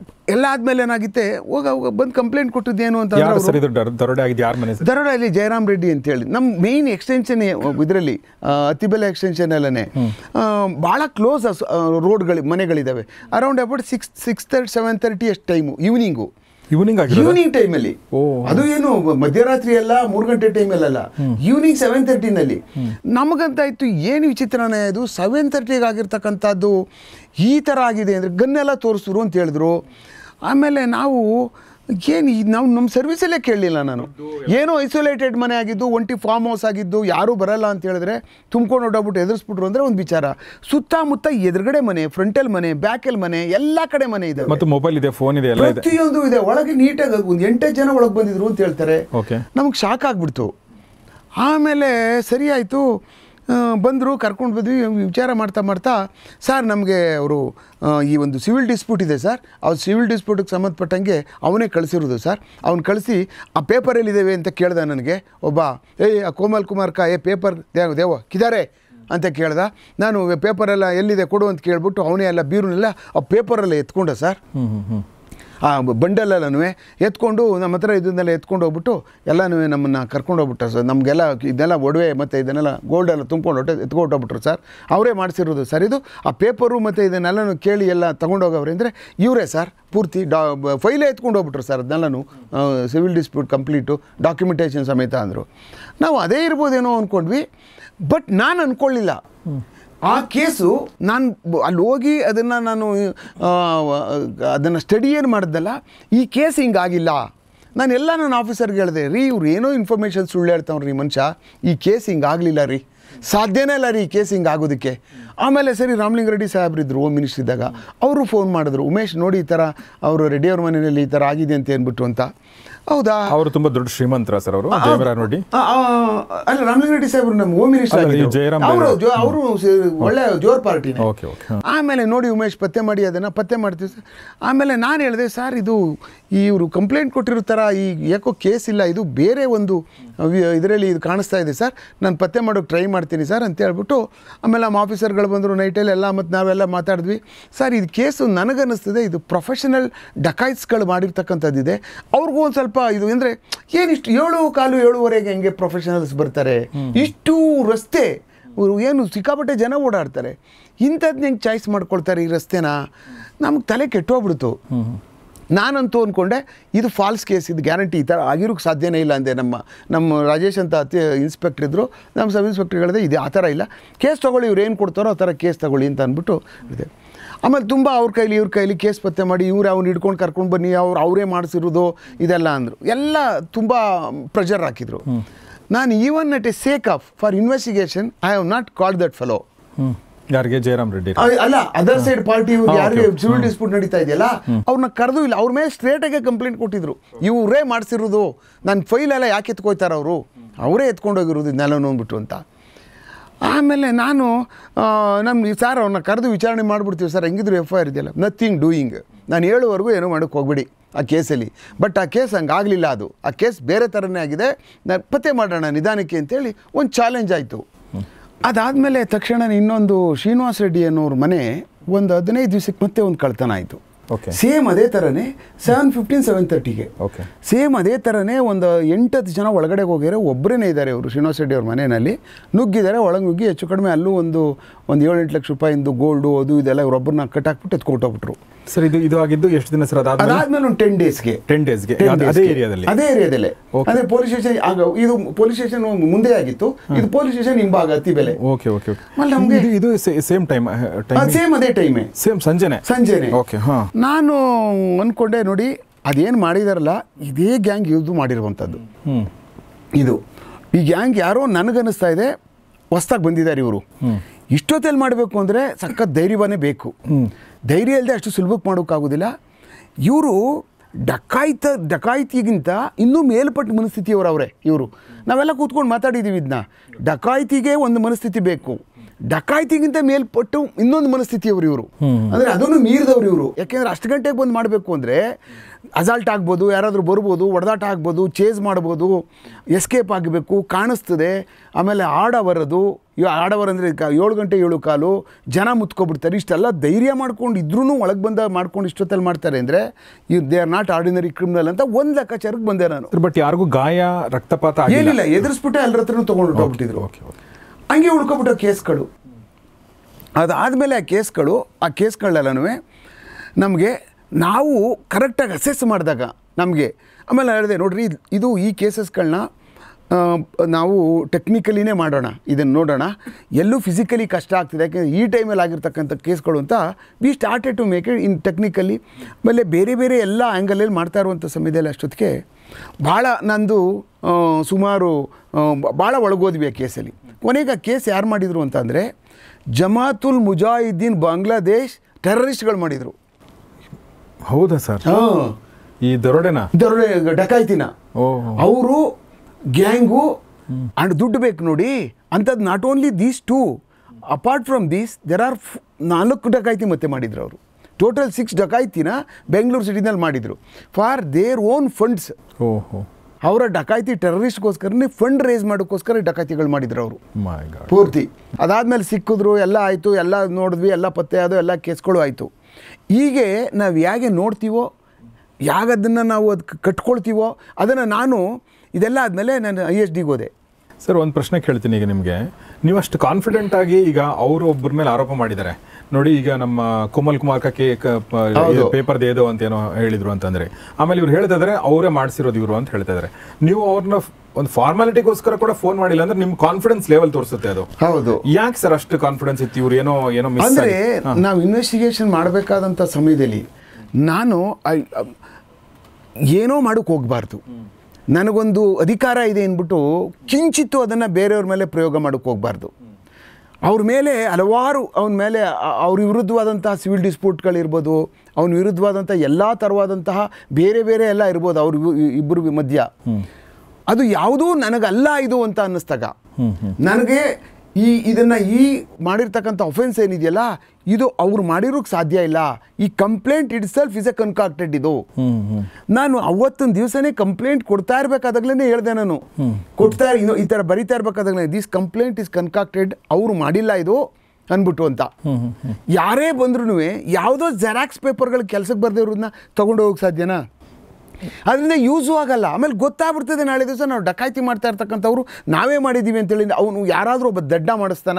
ಎಲ್ಲ ಆದ್ಮೇಲೆ ಏನಾಗಿತ್ತೆ ಹೋಗ ಹೋಗ ಬಂದು ಕಂಪ್ಲೇಂಟ್ ಕೊಟ್ಟಿದ್ದೇನು ಅಂತ ಯಾರು ಸರ್ ಇದು ಡರ್- ದರೋಡೆ ಆಗಿದ್ದು ಯಾರ ಮನೆ ಸರ್ ದರೋಡಲ್ಲಿ ಜಯರಾಮ್ ರೆಡ್ಡಿ ಅಂತೇಳಿ ನಮ್ಮ ಮೇಯ್ನ್ ಎಕ್ಸ್ಟೆನ್ಷನ್ ಇದರಲ್ಲಿ ಅತಿಬೆಲೆ ಎಕ್ಸ್ಟೆನ್ಷನ್ ಅಲ್ಲೇ ಭಾಳ ಕ್ಲೋಸ್ ರೋಡ್ಗಳು ಮನೆಗಳಿದ್ದಾವೆ around about six six thirty seven thirty ಅಷ್ಟು ಟೈಮು ಈವ್ನಿಂಗು ಈವ್ನಿಂಗ್ ಆಗಿರೋದು ಈವ್ನಿಂಗ್ ಟೈಮಲ್ಲಿ ಓ. ಅದು ಏನು ಮಧ್ಯರಾತ್ರಿ ಅಲ್ಲ ಮೂರು ಗಂಟೆ ಟೈಮಲ್ಲಲ್ಲ ಈವ್ನಿಂಗ್ ಸೆವೆನ್ ತರ್ಟಿನಲ್ಲಿ ನಮಗಂತ ಇತ್ತು ಏನು ವಿಚಿತ್ರನೇ ಇದು ಸೆವೆನ್ ತರ್ಟಿಗೆ ಆಗಿರ್ತಕ್ಕಂಥದ್ದು ಈ ಥರ ಆಗಿದೆ ಅಂದರೆ ಗನ್ನೆಲ್ಲ ತೋರಿಸಿದ್ರು ಅಂತ ಹೇಳಿದ್ರು ಆಮೇಲೆ ನಾವು ಏನು ನಾವು ನಮ್ಮ ಸರ್ವಿಸಲ್ಲೇ ಕೇಳಲಿಲ್ಲ ನಾನು ಏನೋ ಐಸೋಲೇಟೆಡ್ ಮನೆ ಆಗಿದ್ದು ಒಂಟಿ ಫಾರ್ಮ್ ಹೌಸ್ ಆಗಿದ್ದು ಯಾರೂ ಬರಲ್ಲ ಅಂತ ಹೇಳಿದ್ರೆ ತುಂಬ್ಕೊಂಡು ಹೊಡೋಗ್ಬಿಟ್ಟು ಎದುರಿಸ್ಬಿಟ್ರು ಅಂದರೆ ಒಂದು ವಿಚಾರ ಸುತ್ತಮುತ್ತ ಎದುರುಗಡೆ ಮನೆ ಫ್ರಂಟಲ್ ಮನೆ ಬ್ಯಾಕಲ್ ಮನೆ ಎಲ್ಲ ಕಡೆ ಮನೆ ಇದೆ ಮತ್ತು ಮೊಬೈಲ್ ಇದೆ ಫೋನ್ ಇದೆ ಎಲ್ಲ ಇದೆ ಪ್ರತಿಯೊಂದು ಇದೆ ಒಳಗೆ ನೀಟಾಗಿ ಒಂದು ಎಂಟತ್ತು ಜನ ಒಳಗೆ ಬಂದಿದ್ರು ಅಂತ ಹೇಳ್ತಾರೆ ಓಕೆ ನಮಗೆ ಶಾಕ್ ಆಗ್ಬಿಡ್ತು ಆಮೇಲೆ ಸರಿ ಆಯಿತು ಬಂದರು ಕರ್ಕೊಂಡು ಬಂದ್ವಿ ವಿಚಾರ ಮಾಡ್ತಾ ಮಾಡ್ತಾ ಸರ್ ನಮಗೆ ಅವರು ಈ ಒಂದು ಸಿವಿಲ್ ಡಿಸ್ಪ್ಯೂಟ್ ಇದೆ ಸರ್ ಅವ್ರು ಸಿವಿಲ್ ಡಿಸ್ಪ್ಯೂಟಿಗೆ ಸಂಬಂಧಪಟ್ಟಂಗೆ ಅವನೇ ಕಳಿಸಿರೋದು ಸರ್ ಅವ್ನು ಕಳಿಸಿ ಆ ಪೇಪರ್ ಎಲ್ಲಿದ್ದೇವೆ ಅಂತ ಕೇಳ್ದ ನನಗೆ ಒಬ್ಬ ಏಯ್ ಆ ಕೋಮಲ್ ಕುಮಾರ್ ಕಾ ಏ ಪೇಪರ್ ದೇವ ದೇವ ಕಿದಾರೆ ಅಂತ ಕೇಳ್ದ ನಾನು ಪೇಪರೆಲ್ಲ ಎಲ್ಲಿದೆ ಕೊಡು ಅಂತ ಕೇಳ್ಬಿಟ್ಟು ಅವನೇ ಎಲ್ಲ ಬೀರುನೆಲ್ಲ ಆ ಪೇಪರೆಲ್ಲ ಎತ್ಕೊಂಡ ಸರ್ ಹ್ಮ್ ಹ್ಮ್ ಹ್ಮ್ ಆ ಬಂಡಲೆಲ್ಲನೂ ಎತ್ಕೊಂಡು ನಮ್ಮ ಹತ್ರ ಇದನ್ನೆಲ್ಲ ಎತ್ಕೊಂಡು ಹೋಗ್ಬಿಟ್ಟು ಎಲ್ಲನೂ ನಮ್ಮನ್ನು ಕರ್ಕೊಂಡು ಹೋಗ್ಬಿಟ್ರು ಸರ್ ನಮಗೆಲ್ಲ ಇದನ್ನೆಲ್ಲ ಒಡವೆ ಮತ್ತು ಇದನ್ನೆಲ್ಲ ಗೋಲ್ಡ್ ಎಲ್ಲ ತುಂಬ್ಕೊಂಡು ಹೊಟ್ಟೆ ಎತ್ಕೊಂಡು ಹೋಗ್ಬಿಟ್ರು ಸರ್ ಅವರೇ ಮಾಡಿಸಿರೋದು ಸರ್ ಇದು ಆ ಪೇಪರು ಮತ್ತು ಇದನ್ನೆಲ್ಲನೂ ಕೇಳಿ ಎಲ್ಲ ತೊಗೊಂಡೋಗವ್ರೆ ಅಂದರೆ ಇವರೇ ಸರ್ ಪೂರ್ತಿ ಡಾ ಫೈಲೇ ಎತ್ಕೊಂಡು ಹೋಗ್ಬಿಟ್ರು ಸರ್ ಅದನ್ನೆಲ್ಲನೂ ಸಿವಿಲ್ ಡಿಸ್ಪ್ಯೂಟ್ ಕಂಪ್ಲೀಟು ಡಾಕ್ಯುಮೆಂಟೇಷನ್ ಸಮೇತ ಅಂದರು ನಾವು ಅದೇ ಇರ್ಬೋದೇನೋ ಅಂದ್ಕೊಂಡ್ವಿ ಬಟ್ ನಾನು ಅಂದ್ಕೊಳ್ಳಿಲ್ಲ ಆ ಕೇಸು ನಾನು ಬ- ಅಲ್ಲಿ ಹೋಗಿ ಅದನ್ನು ನಾನು ಅದನ್ನು ಸ್ಟಡಿ ಏನು ಮಾಡಿದ್ದಲ್ಲ ಈ ಕೇಸ್ ಹಿಂಗಾಗಿಲ್ಲ ನಾನು ಎಲ್ಲ ನನ್ನ ಆಫೀಸರ್ಗೆ ಹೇಳಿದೆ ರೀ ಇವ್ರು ಏನೋ ಇನ್ಫಾರ್ಮೇಷನ್ ಸುಳ್ಳು ಹೇಳ್ತಾವ್ರಿ ಈ ಮನುಷ್ಯ ಈ ಕೇಸ್ ಹಿಂಗಾಗಲಿಲ್ಲ ರೀ ಸಾಧ್ಯನೇ ಇಲ್ಲ ರೀ ಈ ಕೇಸ್ ಹಿಂಗೆ ಆಗೋದಕ್ಕೆ ಆಮೇಲೆ ಸರಿ ರಾಮಲಿಂಗ ರೆಡ್ಡಿ ಸಾಹೇಬ್ರಿದ್ರು ಹೋಮ್ ಮಿನಿಸ್ಟರ್ ಇದ್ದಾಗ ಅವರು ಫೋನ್ ಮಾಡಿದ್ರು ಉಮೇಶ್ ನೋಡಿ ಈ ಥರ ಅವರು ರೆಡ್ಡಿ ಅವ್ರ ಮನೆಯಲ್ಲಿ ಈ ಥರ ಆಗಿದೆ ಅಂತ ಏನ್ಬಿಟ್ಟು ಅಂತ ಹೌದಾ ಅವರು ತುಂಬಾ ದೊಡ್ಡ ಶ್ರೀಮಂತರ ಸರ್ ಅವರು ಜಯವರಾರ್ ನೋಡಿ ಆ, ಆ, ಅಲ್ಲ ರಾಮಲಿಂಗ ರೆಡ್ಡಿ ಸಾಹೇಬ್ರು ನಮ್ಮ ಹೋಮ್ ಮಿನಿಸ್ಟರ್ ಅಲ್ಲ, ಈ ಆಗಿದ್ರು. ಜಯರಾಮ್ ಅವರು ಬೇರೆ. ಜೋ- ಅವರು ಸ- ಒಳ್ಳೆ ಜೋರ್ ಪಾರ್ಟಿ ಓಕೆ ಓಕೆ ಆಮೇಲೆ ನೋಡಿ ಉಮೇಶ್ ಪತ್ತೆ ಮಾಡಿ ಅದನ್ನು ಪತ್ತೆ ಮಾಡ್ತೀವಿ ಸರ್ ಆಮೇಲೆ ನಾನು ಹೇಳಿದೆ ಸರ್ ಇದು ಇವರು ಕಂಪ್ಲೇಂಟ್ ಕೊಟ್ಟಿರೋ ಥರ ಈ ಯಾಕೋ ಕೇಸ್ ಇಲ್ಲ ಇದು ಬೇರೆ ಒಂದು ಇದರಲ್ಲಿ ಇದು ಕಾಣಿಸ್ತಾ ಇದೆ ಸರ್ ನಾನು ಪತ್ತೆ ಮಾಡೋಕ್ಕೆ ಟ್ರೈ ಮಾಡ್ತೀನಿ ಸರ್ ಅಂತ ಹೇಳ್ಬಿಟ್ಟು ಆಮೇಲೆ ನಮ್ಮ ಆಫೀಸರ್ಗಳು ಬಂದರು ನೈಟಲ್ಲಿ ಎಲ್ಲ ಮತ್ತು ನಾವೆಲ್ಲ ಮಾತಾಡಿದ್ವಿ ಸರ್ ಇದು ಕೇಸು ನನಗನ್ನಿಸ್ತದೆ ಇದು ಪ್ರೊಫೆಷನಲ್ ಡಕಾಯ್ಸ್ಗಳು ಮಾಡಿರ್ತಕ್ಕಂಥದ್ದಿದೆ ಅವ್ರಿಗೂ ಒಂದು ಸ್ವಲ್ಪ ಇದು ಅಂದರೆ ಏನಿಷ್ಟು ಏಳು ಕಾಲು ಏಳುವರೆಗೆ ಹೆಂಗೆ ಪ್ರೊಫೆಷನಲ್ಸ್ ಬರ್ತಾರೆ ಇಷ್ಟು ರಸ್ತೆ ಇವ್ರು ಏನು ಸಿಕ್ಕಾಪಟ್ಟೆ ಜನ ಓಡಾಡ್ತಾರೆ ಇಂಥದ್ನ ಹೆಂಗೆ ಚಾಯ್ಸ್ ಮಾಡ್ಕೊಳ್ತಾರೆ ಈ ರಸ್ತೆನ ನಮ್ಗೆ ತಲೆ ಕೆಟ್ಟೋಗ್ಬಿಡ್ತು ನಾನಂತೂ ಅಂದ್ಕೊಂಡೆ ಇದು ಫಾಲ್ಸ್ ಕೇಸ್ ಇದು ಗ್ಯಾರಂಟಿ ಈ ಥರ ಆಗಿರೋಕ್ಕೆ ಸಾಧ್ಯನೇ ಇಲ್ಲ ಅಂದೆ ನಮ್ಮ ನಮ್ಮ ರಾಜೇಶ್ ಅಂತ ಅತಿ ಇನ್ಸ್ಪೆಕ್ಟರ್ ಇದ್ದರು ನಮ್ಮ ಸಬ್ ಇನ್ಸ್ಪೆಕ್ಟರ್ ಹೇಳಿದೆ ಇದು ಆ ಥರ ಇಲ್ಲ ಕೇಸ್ ತೊಗೊಳ್ಳಿ ಇವ್ರು ಏನು ಕೊಡ್ತಾರೋ ಆ ಥರ ಕೇಸ್ ತಗೊಳ್ಳಿ ಅಂತ ಅಂದ್ಬಿಟ್ಟು ಇದೆ ಆಮೇಲೆ ತುಂಬ ಅವ್ರ ಕೈಲಿ ಇವ್ರ ಕೈಲಿ ಕೇಸ್ ಪತ್ತೆ ಮಾಡಿ ಇವ್ರು ಅವ್ನು ಹಿಡ್ಕೊಂಡು ಕರ್ಕೊಂಡು ಬನ್ನಿ ಅವ್ರು ಅವರೇ ಮಾಡಿಸಿರೋದು ಇದೆಲ್ಲ ಅಂದರು ಎಲ್ಲ ತುಂಬ ಪ್ರೆಷರ್ ಹಾಕಿದರು ನಾನು even at a sake of for investigation I have not called that fellow hmm ಯಾರಿಗೆ ಜಯರಾಮ್ ರೆಡ್ಡಿ ಅ- ಅಲ್ಲ ಅದರ್ ಸೈಡ್ ಪಾರ್ಟಿ ಹಾ, ಯಾರಿಗೆ okay. ಸಿವಿಲ್ ಡಿಸ್ಪ್ಯೂಟ್ ನಡೀತಾ ಇದೆಯಲ್ಲ ಅವ್ರನ್ನ ಕರೆದು ಇಲ್ಲ ಅವ್ರ ಮೇಲೆ ಸ್ಟ್ರೇಟ್ ಆಗಿ ಕಂಪ್ಲೇಂಟ್ ಕೊಟ್ಟಿದ್ರು ಇವರೇ ಮಾಡಿಸಿರೋದು ನನ್ನ ಫೈಲ್ ಎಲ್ಲ ಯಾಕೆ ಎತ್ಕೊಯ್ತಾರೆ ಅವರು ಅವರೇ ಎತ್ಕೊಂಡೋಗಿರೋದು ಇದನ್ನೆಲ್ಲ ನೋಡ್ಬಿಟ್ಟು ಅಂತ ಆಮೇಲೆ ನಾನು ನಮ್ಮ ಸರ್ ಅವ್ರನ್ನ ಕರೆದು ವಿಚಾರಣೆ ಮಾಡಿಬಿಡ್ತೀವಿ ಸರ್ ಹೆಂಗಿದ್ರು ಎಫ್ ಐ ಆರ್ ಇದೆಯಲ್ಲ ನಥಿಂಗ್ ಡೂಯಿಂಗ್ ನಾನು ಹೇಳುವವರೆಗೂ ಏನೂ ಮಾಡೋಕ್ಕೆ ಹೋಗ್ಬೇಡಿ ಆ ಕೇಸಲ್ಲಿ ಬಟ್ ಆ ಕೇಸ್ ಹಂಗೆ ಆಗಲಿಲ್ಲ ಅದು ಆ ಕೇಸ್ ಬೇರೆ ಥರನೇ ಆಗಿದೆ ನಾನು ಪತ್ತೆ ಮಾಡೋಣ ನಿಧಾನಕ್ಕೆ ಅಂತೇಳಿ ಒಂದು ಚಾಲೆಂಜ್ ಆಯಿತು ಅದಾದಮೇಲೆ ತಕ್ಷಣ ಇನ್ನೊಂದು ಶ್ರೀನಿವಾಸ ರೆಡ್ಡಿ ಅನ್ನೋರ ಮನೆ ಒಂದು ಹದಿನೈದು ದಿವಸಕ್ಕೆ ಮತ್ತೆ ಒಂದು ಕಳ್ತನ ಆಯಿತು ಓಕೆ ಸೇಮ್ ಅದೇ ಥರನೇ ಸೆವೆನ್ ಫಿಫ್ಟೀನ್ ಸೆವೆನ್ ತರ್ಟಿಗೆ ಓಕೆ ಸೇಮ್ ಅದೇ ಥರನೇ ಒಂದು ಎಂಟತ್ತು ಜನ ಒಳಗಡೆ ಹೋಗಿದ್ದಾರೆ ಒಬ್ಬರೇ ಇದ್ದಾರೆ ಅವರು ಶ್ರೀನಿವಾಸ ರೆಡ್ಡಿ ಅವ್ರ ಮನೆಯಲ್ಲಿ ನುಗ್ಗಿದ್ದಾರೆ ಒಳಗೆ ನುಗ್ಗಿ ಹೆಚ್ಚು ಕಡಿಮೆ ಅಲ್ಲೂ ಒಂದು ಒಂದು ಏಳು ಎಂಟು ಲಕ್ಷ ರೂಪಾಯಿಂದು ಗೋಲ್ಡು ಅದು ಇದೆಲ್ಲ ಇವರೊಬ್ಬರನ್ನ ಕಟ್ಟಾಕ್ಬಿಟ್ಟು ಎತ್ಕೊಟ್ಟೋಗ್ಬಿಟ್ರು ಸರ್ ಇದು ಇದು ಆಗಿದ್ದು ಎಷ್ಟು ದಿನ ಸರ್ ಅದಾದ್ಮೇಲೆ ಅದಾದ್ಮೇಲೆ ಒಂದು ಟೆನ್ ಡೇಸ್ಗೆ 10 daysಗೆ. ಅದ್- ಅದೇ ಏರಿಯಾದಲ್ಲಿ? ಅದೇ ಏರಿಯಾದಲ್ಲೇ Okay. ಅಂದ್ರೆ ಪೊಲೀಸ್ ಸ್ಟೇಷನ್ ಆಗ ಇದು ಪೊಲೀಸ್ ಸ್ಟೇಷನ್ ಮುಂದೆ ಆಗಿತ್ತು ಇದು ಪೊಲೀಸ್ ಸ್ಟೇಷನ್ ಹಿಂಭಾಗ ಅತಿ ಬೆಲೆ ಓಕೆ ಓಕೆ ಓಕೆ ಆಮೇಲೆ ನಮ್ಗೆ- ಇದು ಇದು ಸೇಮ್ ಟೈಮ್ ಟೈಮ್ ಸೇಮ್ ಅದೇ ಟೈಮೇ ಸೇಮ್ ಸಂಜೆನೆ ಸಂಜೆನೆ ಓಕೆ ಹಾ ನಾನು ಅಂದ್ಕೊಂಡೆ ನೋಡಿ ಅದೇನು ಮಾಡಿದಾರಲ್ಲ ಇದೇ ಗ್ಯಾಂಗ್ ಇದು ಮಾಡಿರುವಂಥದ್ದು ಹ್ಮ್ ಇದು ಈ ಗ್ಯಾಂಗ್ ಯಾರೋ ನನಗನ್ನಿಸ್ತಾ ಇದೆ ಹೊಸ್ದಾಗಿ ಬಂದಿದ್ದಾರೆ ಇವರು ಇಷ್ಟೊತ್ತಲ್ಲಿ ಮಾಡಬೇಕು ಅಂದರೆ ಸಖತ್ ಧೈರ್ಯವೇ ಬೇಕು ಧೈರ್ಯ ಇಲ್ಲದೆ ಅಷ್ಟು ಸುಲಭಕ್ಕೆ ಮಾಡೋಕ್ಕಾಗೋದಿಲ್ಲ ಇವರು ಡಕಾಯ್ತ ಡಕಾಯ್ತಿಗಿಂತ ಇನ್ನೂ ಮೇಲ್ಪಟ್ಟ ಮನಸ್ಥಿತಿಯವರು ಅವರೇ ಇವರು ನಾವೆಲ್ಲ ಕೂತ್ಕೊಂಡು ಮಾತಾಡಿದ್ದೀವಿ ಇದನ್ನ ಡಕಾಯ್ತಿಗೆ ಒಂದು ಮನಸ್ಥಿತಿ ಬೇಕು ಡಕಾಯ್ತಿಗಿಂತ ಮೇಲ್ಪಟ್ಟು ಇನ್ನೊಂದು ಮನಸ್ಥಿತಿಯವರು ಇವರು ಅಂದರೆ ಅದನ್ನು ಮೀರಿದವರು ಇವರು ಯಾಕೆಂದ್ರೆ ಅಷ್ಟು ಗಂಟೆಗೆ ಬಂದು ಮಾಡಬೇಕು ಅಂದರೆ ಅಸಾಲ್ಟ್ ಆಗ್ಬೋದು ಯಾರಾದರೂ ಬರ್ಬೋದು ಹೊಡೆದಾಟ ಆಗ್ಬೋದು ಚೇಸ್ ಮಾಡ್ಬೋದು ಎಸ್ಕೇಪ್ ಆಗಬೇಕು ಕಾಣಿಸ್ತದೆ ಆಮೇಲೆ ಆಡ ಬರೋದು ಇವ ಆಡವರ್ ಅಂದರೆ ಏಳು ಗಂಟೆ ಏಳು ಕಾಲು ಜನ ಮುತ್ಕೊಬಿಡ್ತಾರೆ ಇಷ್ಟೆಲ್ಲ ಧೈರ್ಯ ಮಾಡ್ಕೊಂಡು ಇದ್ರೂ ಒಳಗೆ ಬಂದ ಮಾಡ್ಕೊಂಡು ಇಷ್ಟೊತ್ತಲ್ಲಿ ಮಾಡ್ತಾರೆ ಅಂದರೆ ಇವ್ they are not ordinary criminal ಅಂತ ಒಂದು ಲೆಕ್ಕಾಚಾರಕ್ಕೆ ಬಂದೆ ನಾನು ಬಟ್ ಯಾರಿಗೂ ಗಾಯ ರಕ್ತಪಾತ ಆಗಿಲ್ಲ ಏನಿಲ್ಲ ಎದುರಿಸ್ಬಿಟ್ಟೆ ಎಲ್ಲರ ಹತ್ರನೂ ತೊಗೊಂಡು ಹೋಗ್ಬಿಟ್ಟಿದ್ರು ಓಕೆ ಓಕೆ ಹಂಗೆ ಉಳ್ಕೊಬಿಟ್ಟೋ ಕೇಸ್ಗಳು ಅದಾದಮೇಲೆ ಆ ಕೇಸ್ಗಳು ಆ ಕೇಸ್ಗಳೆಲ್ಲನೂ ನಮಗೆ ನಾವು ಕರೆಕ್ಟಾಗಿ ಅಸೆಸ್ ಮಾಡಿದಾಗ ನಮಗೆ ಆಮೇಲೆ ಹೇಳಿದೆ ನೋಡ್ರಿ ಇದ್- ಇದು ಈ ಕೇಸಸ್ಗಳನ್ನ ನಾವು ಟೆಕ್ನಿಕಲಿನೇ ಮಾಡೋಣ ಇದನ್ನು ನೋಡೋಣ ಎಲ್ಲೂ ಫಿಸಿಕಲಿ ಕಷ್ಟ ಆಗ್ತಿದೆ ಯಾಕೆಂದರೆ ಈ ಟೈಮಲ್ಲಿ ಆಗಿರ್ತಕ್ಕಂಥ ಕೇಸ್ಗಳು ಅಂತ we started to make it in technically ಆಮೇಲೆ ಬೇರೆ ಬೇರೆ ಎಲ್ಲ ಆ್ಯಂಗಲಲ್ಲಿ ಮಾಡ್ತಾ ಇರುವಂಥ ಸಮಯದಲ್ಲಿ ಅಷ್ಟೊತ್ತಿಗೆ ಭಾಳ ನಂದು ಆ, ಸುಮಾರು ಭಾಳ ಒಳಗೋದ್ವಿ ಆ ಕೇಸಲ್ಲಿ ಕೊನೆಗೆ ಆ ಕೇಸ್ ಯಾರು ಮಾಡಿದರು ಅಂತಂದರೆ ಜಮಾತುಲ್ ಮುಜಾಹಿದ್ದೀನ್ ಬಾಂಗ್ಲಾದೇಶ್ ಟೆರರಿಸ್ಟ್ಗಳು ಮಾಡಿದರು ಹೌದಾ ಸರ್ ಹಾಂ ಈ ದರೋಡೆನಾ ದರೋಡೆ ಡಕಾಯ್ತಿನ ಓ ಅವರು ಗ್ಯಾಂಗು ಅಂಡ್ ದುಡ್ಡು ಬೇಕು ನೋಡಿ ಅಂಥದ್ದು not only these two apart from these there are ನಾಲ್ಕು ಡಕಾಯ್ತಿ ಮತ್ತೆ ಮಾಡಿದ್ರು ಅವರು ಟೋಟಲ್ ಸಿಕ್ಸ್ ಡಕಾಯ್ತಿನ ಬೆಂಗಳೂರು ಸಿಟಿನಲ್ಲಿ ಮಾಡಿದರು ಫಾರ್ ದೇರ್ ಓನ್ ಫಂಡ್ಸ್ ಓಹೋ ಅವರ ಡಕಾಯ್ತಿ ಟೆರರಿಸ್ಟ್ಗೋಸ್ಕರನೇ ಫಂಡ್ ರೇಸ್ ಮಾಡೋಕ್ಕೋಸ್ಕರ ಈ ಡಕಾಯ್ತಿಗಳು ಮಾಡಿದ್ರು ಅವರು ಮೈ ಗಾಡ್ ಪೂರ್ತಿ ಅದಾದಮೇಲೆ ಸಿಕ್ಕಿದ್ರು ಎಲ್ಲ ಆಯಿತು ಎಲ್ಲ ನೋಡಿದ್ವಿ ಎಲ್ಲ ಪತ್ತೆ ಆದವು ಎಲ್ಲ ಕೇಸ್ಗಳು ಆಯಿತು ಹೀಗೆ ನಾವು ಹೇಗೆ ನೋಡ್ತೀವೋ ಯಾಗದನ್ನು ನಾವು ಅದಕ್ಕೆ ಕಟ್ಕೊಳ್ತೀವೋ ಅದನ್ನು ನಾನು ಇದೆಲ್ಲ ಆದಮೇಲೆ ನಾನು ಐ ಎಸ್ ಡಿಗೆ ಹೋದೆ ಸರ್ ಒಂದು ಪ್ರಶ್ನೆ ಕೇಳ್ತೀನಿ ಈಗ ನಿಮಗೆ ನೀವು ಅಷ್ಟು ಕಾನ್ಫಿಡೆಂಟ್ ಆಗಿ ಈಗ ಅವರು ಒಬ್ಬರ ಮೇಲೆ ಆರೋಪ ಮಾಡಿದ್ದಾರೆ ನೋಡಿ ಈಗ ನಮ್ಮ ಕೋಮಲ್ ಕುಮಾರ್ ಕಕ್ಕೆ ಹೌದು. ಪೇಪರ್ದು ಏದೋ ಅಂತ ಏನೋ ಹೇಳಿದ್ರು ಅಂತಂದ್ರೆ ಆಮೇಲೆ ಇವ್ರು ಹೇಳ್ತಾ ಇದಾರೆ ಅವರೇ ಮಾಡಿಸಿರೋದು ಇವರು ಅಂತ ಹೇಳ್ತಾ ಇದಾರೆ ನೀವು ಅವ್ರನ್ನ ಒಂದು ಫಾರ್ಮಾಲಿಟಿಗೋಸ್ಕರ ಕೂಡ ಫೋನ್ ಮಾಡಿಲ್ಲ ಅಂದ್ರೆ ನಿಮ್ ಕಾನ್ಫಿಡೆನ್ಸ್ ಲೆವೆಲ್ ತೋರಿಸುತ್ತೆ ಅದು ಹೌದು ಯಾಕೆ ಸರ್ ಅಷ್ಟು ಕಾನ್ಫಿಡೆನ್ಸ್ ಇತ್ತು ಇವ್ರು ಏನೋ ಏನೋ ಮಿಸ್ ಅಂದರೆ ನಾವು ಇನ್ವೆಸ್ಟಿಗೇಷನ್ ಮಾಡಬೇಕಾದಂಥ ಸಮಯದಲ್ಲಿ ನಾನು ಐ- ಏನೋ ಮಾಡೋಕ್ಕೆ ಹೋಗಬಾರ್ದು ನನಗೊಂದು ಅಧಿಕಾರ ಇದೆ ಅಂದ್ಬಿಟ್ಟು ಕಿಂಚಿತ್ತು ಅದನ್ನು ಬೇರೆಯವ್ರ ಮೇಲೆ ಪ್ರಯೋಗ ಮಾಡೋಕ್ಕೆ ಹೋಗಬಾರ್ದು ಅವ್ರ ಮೇಲೆ ಹಲವಾರು ಅವನ ಮೇಲೆ ಅ- ಅವ್ರ ವಿರುದ್ಧವಾದಂತಹ ಸಿವಿಲ್ ಡಿಸ್ಪ್ಯೂಟ್ಗಳಿರ್ಬೋದು ಅವನ ವಿರುದ್ಧವಾದಂಥ ಎಲ್ಲ ಥರವಾದಂತಹ ಬೇರೆ ಬೇರೆ ಎಲ್ಲ ಇರ್ಬೋದು ಅವ್ರ ಇವ್- ಇಬ್ಬರು ಮಧ್ಯ ಅದು ಯಾವುದೂ ನನಗಲ್ಲ ಇದು ಅಂತ ಅನ್ನಿಸ್ದಾಗ ನನಗೆ ಈ ಇದನ್ನು ಈ ಮಾಡಿರ್ತಕ್ಕಂಥ ಒಫೆನ್ಸ್ ಏನಿದೆಯಲ್ಲ ಇದು ಅವ್ರು ಮಾಡಿರೋಕ್ಕೆ ಸಾಧ್ಯ ಇಲ್ಲ ಈ complaint itself is a concocted ಇದು ನಾನು ಅವತ್ತಿನ ದಿವಸನೇ ಕಂಪ್ಲೇಂಟ್ ಕೊಡ್ತಾ ಇರಬೇಕಾದಾಗಲೇ ಹೇಳಿದೆ ನಾನು ಕೊಡ್ತಾ ಇನ್ನು ಈ ಥರ ಬರಿತಾ ಇರಬೇಕಾದಾಗಲೇ ದಿಸ್ ಕಂಪ್ಲೇಂಟ್ ಇಸ್ ಕನ್ಕಾಕ್ಟೆಡ್ ಅವರು ಮಾಡಿಲ್ಲ ಇದು ಅಂದ್ಬಿಟ್ಟು ಅಂತ ಯಾರೇ ಬಂದ್ರೂ ಯಾವುದೋ ಜೆರಾಕ್ಸ್ ಪೇಪರ್ಗಳು ಕೆಲಸಕ್ಕೆ ಬರ್ದೇವ್ರನ್ನ ತೊಗೊಂಡು ಹೋಗಕ್ಕೆ ಸಾಧ್ಯನಾ ಅದರಿಂದ ಯೂಸು ಆಗಲ್ಲ ಆಮೇಲೆ ಗೊತ್ತಾಗ್ಬಿಡ್ತದೆ ನಾಳೆ ದಿವಸ ನಾವು ಡಕಾಯ್ತಿ ಮಾಡ್ತಾ ಇರ್ತಕ್ಕಂಥವ್ರು ನಾವೇ ಮಾಡಿದ್ದೀವಿ ಅಂತೇಳಿ ಅವನು ಯಾರಾದರೂ ಒಬ್ಬ ದಡ್ಡ ಮಾಡಿಸ್ತಾನ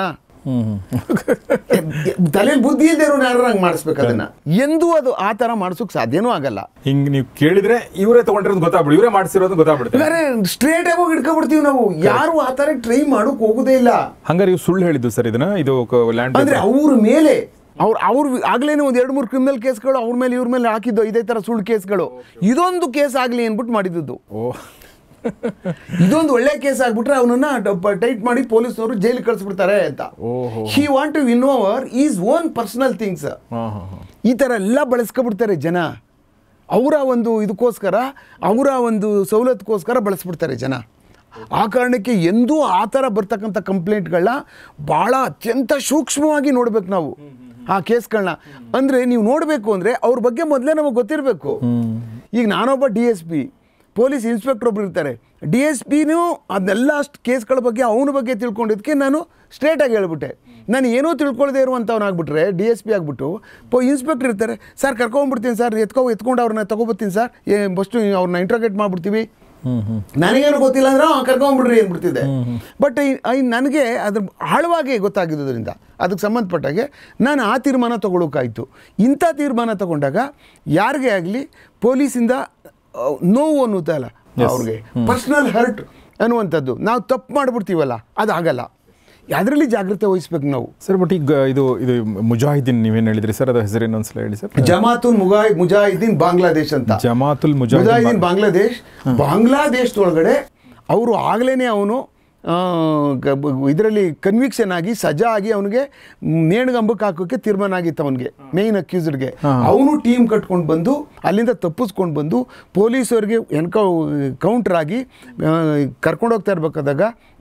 ತಲೆಯಲ್ಲಿ ಬುದ್ಧಿ ಇಲ್ಲದೆ ಇರೋ ಯಾರು ಹಂಗೆ ಮಾಡಿಸ್ಬೇಕು ಅದನ್ನ ಎಂದೂ ಅದು ಆ ಥರ ಮಾಡ್ಸೋಕೆ ಸಾಧ್ಯನೂ ಆಗಲ್ಲ ಹಿಂಗ್ ನೀವು ಕೇಳಿದ್ರೆ ಇವರೇ ತಗೊಂಡಿರೋದು ಗೊತ್ತಾಗ್ಬಿಡು ಇವರೇ ಮಾಡಿಸಿರೋದು ಗೊತ್ತಾಗ್ಬಿಡುತ್ತೆ ಬೇರೆ ಸ್ಟ್ರೇಟ್ ಆಗಿ ಹೋಗಿ ಹಿಡ್ಕೊಬಿಡ್ತೀವಿ ನಾವು ಯಾರು ಆ ಥರ ಟ್ರೈ ಮಾಡೋಕೆ ಹೋಗೋದೇ ಇಲ್ಲ ಹಂಗಾರೆ ಇವ್ರು ಸುಳ್ಳು ಹೇಳಿದ್ದು ಸರ್ ಇದನ್ನ ಇದು ಲ್ಯಾಂಡ್ ಅಂದ್ರೆ ಅವ್ರ ಮೇಲೆ ಅವ್ರು ಅವ್ರು ಆಗ್ಲೇನೆ ಒಂದು ಎರಡು ಮೂರು ಕ್ರಿಮಿನಲ್ ಕೇಸ್ಗಳು ಅವ್ರ ಮೇಲೆ ಇವ್ರ ಮೇಲೆ ಹಾಕಿದ್ದು ಇದೇ ಥರ ಸುಳ್ಳು ಕೇಸ್ಗಳು ಇದೊಂದು ಕೇಸ್ ಆಗಲಿ ಅಂದ್ಬಿಟ್ಟು ಮಾಡಿದ್ದು ಓ ಇದೊಂದು ಒಳ್ಳೆ ಕೇಸ್ ಆಗ್ಬಿಟ್ರೆ ಅವನನ್ನ ಟೈಟ್ ಮಾಡಿ ಪೊಲೀಸ್ನವರು ಜೈಲಿಗೆ ಕಳಿಸ್ಬಿಡ್ತಾರೆ ಅಂತ ಓಹೋ. He want to win over his own personal things ಹಾ ಹಾ ಹಾ ಈ ಥರ ಎಲ್ಲ ಬಳಸ್ಕೊಬಿಡ್ತಾರೆ ಜನ ಅವರ ಒಂದು ಇದಕ್ಕೋಸ್ಕರ ಅವರ ಒಂದು ಸವಲತ್ತುಗೋಸ್ಕರ ಬಳಸ್ಬಿಡ್ತಾರೆ ಜನ ಆ ಕಾರಣಕ್ಕೆ ಎಂದೂ ಆ ಥರ ಬರ್ತಕ್ಕಂಥ ಕಂಪ್ಲೇಂಟ್ಗಳನ್ನ ಭಾಳ ಅತ್ಯಂತ ಸೂಕ್ಷ್ಮವಾಗಿ ನೋಡ್ಬೇಕು ನಾವು ಆ ಕೇಸ್ಗಳನ್ನ ಅಂದರೆ ನೀವು ನೋಡಬೇಕು ಅಂದರೆ ಅವ್ರ ಬಗ್ಗೆ ಮೊದಲೇ ನಮಗೆ ಗೊತ್ತಿರಬೇಕು ಈಗ ನಾನೊಬ್ಬ D S P police inspector ಒಬ್ರು ಇರ್ತಾರೆ ಡಿ ಎಸ್ ಪಿನೂ ಅದನ್ನೆಲ್ಲ ಅಷ್ಟು ಕೇಸ್ಗಳ ಬಗ್ಗೆ ಅವನ ಬಗ್ಗೆ ತಿಳ್ಕೊಂಡಿದ್ದಕ್ಕೆ ನಾನು ಸ್ಟ್ರೇಟಾಗಿ ಹೇಳ್ಬಿಟ್ಟೆ ನಾನು ಏನೂ ತಿಳ್ಕೊಳ್ಳದೆ ಇರುವಂಥವ್ನಾಗ್ಬಿಟ್ರೆ ಡಿ ಎಸ್ ಪಿ ಆಗಿಬಿಟ್ಟು ಪೊ ಇನ್ಸ್ಪೆಕ್ಟರ್ ಇರ್ತಾರೆ ಸರ್ ಕರ್ಕೊಂಡ್ಬಿಡ್ತೀನಿ ಸರ್ ಎತ್ಕೊ ಎತ್ಕೊಂಡು ಅವ್ರನ್ನ ತೊಗೊಬರ್ತೀನಿ ಸರ್ ಏ ಫಸ್ಟು ಅವ್ರನ್ನ ಇಂಟ್ರೋಗೇಟ್ ಮಾಡಿಬಿಡ್ತೀವಿ ನನಗೇನು ಗೊತ್ತಿಲ್ಲ ಅಂದ್ರೆ "ಆ, ಕರ್ಕೊಂಡ್ಬಿಡ್ರಿ ಅಂದ್ಬಿಡ್ತಿದ್ದೆ ಬಟ್ ಐ ನನಗೆ ಅದ್ರ ಆಳವಾಗಿ ಗೊತ್ತಾಗಿದ್ದರಿಂದ ಅದಕ್ಕೆ ಸಂಬಂಧಪಟ್ಟಾಗೆ ನಾನು ಆ ತೀರ್ಮಾನ ತೊಗೊಳೋಕ್ಕಾಯಿತು ಇಂಥ ತೀರ್ಮಾನ ತಗೊಂಡಾಗ ಯಾರಿಗೇ ಆಗಲಿ ಪೊಲೀಸಿಂದ ಆ, ನೋವು ಅನ್ನುತ್ತಲ್ಲ ಅವ್ರಿಗೆ ಪರ್ಸ್ನಲ್ ಹರ್ಟ್ ಅನ್ನುವಂಥದ್ದು ನಾವು ತಪ್ಪು ಮಾಡಿಬಿಡ್ತೀವಲ್ಲ ಅದಾಗಲ್ಲ ಅದರಲ್ಲಿ ಜಾಗ್ರತೆ ವಹಿಸ್ಬೇಕು ನಾವು ಸರ್ ಬಟ್ ಈಗ ಇದು ಇದು ಮುಜಾಹಿದೀನ್ ನೀವೇನು ಹೇಳಿದ್ರಿ ಸರ್ ಅದು ಹೆಸರು ಇನ್ನೊಂದ್ಸಲ ಹೇಳಿ ಸರ್ ಜಮಾತುಲ್ ಮುಗಾಯ್ ಮುಜಾಹಿದೀನ್ ಬಾಂಗ್ಲಾದೇಶ್ ಅಂತ ಜಮಾತುಲ್ ಮುಜಾಹಿದೀನ್ ಮುಜಾಹಿದೀನ್ ಬಾಂಗ್ಲಾದೇಶ್ ಬಾಂಗ್ಲಾದೇಶದೊಳಗಡೆ ಅವರು ಆಗಲೇ ಅವನು ಇದರಲ್ಲಿ ಕನ್ವಿಕ್ಷನ್ ಆಗಿ ಸಜಾ ಆಗಿ ಅವನಿಗೆ ನೇಣಿಗಂಬಕ್ಕೆ ಹಾಕೋಕ್ಕೆ ತೀರ್ಮಾನ ಆಗಿತ್ತು ಅವನಿಗೆ ಮೇಯ್ನ್ ಅಕ್ಯೂಸ್ಡ್ಗೆ ಅವನು ಟೀಮ್ ಕಟ್ಕೊಂಡು ಬಂದು ಅಲ್ಲಿಂದ ತಪ್ಪಿಸ್ಕೊಂಡು ಬಂದು ಪೊಲೀಸರಿಗೆ ಎನ್ಕೌ ಕೌಂಟರ್ ಆಗಿ ಕರ್ಕೊಂಡು ಹೋಗ್ತಾ ಇರ್ಬೇಕಾದಾಗ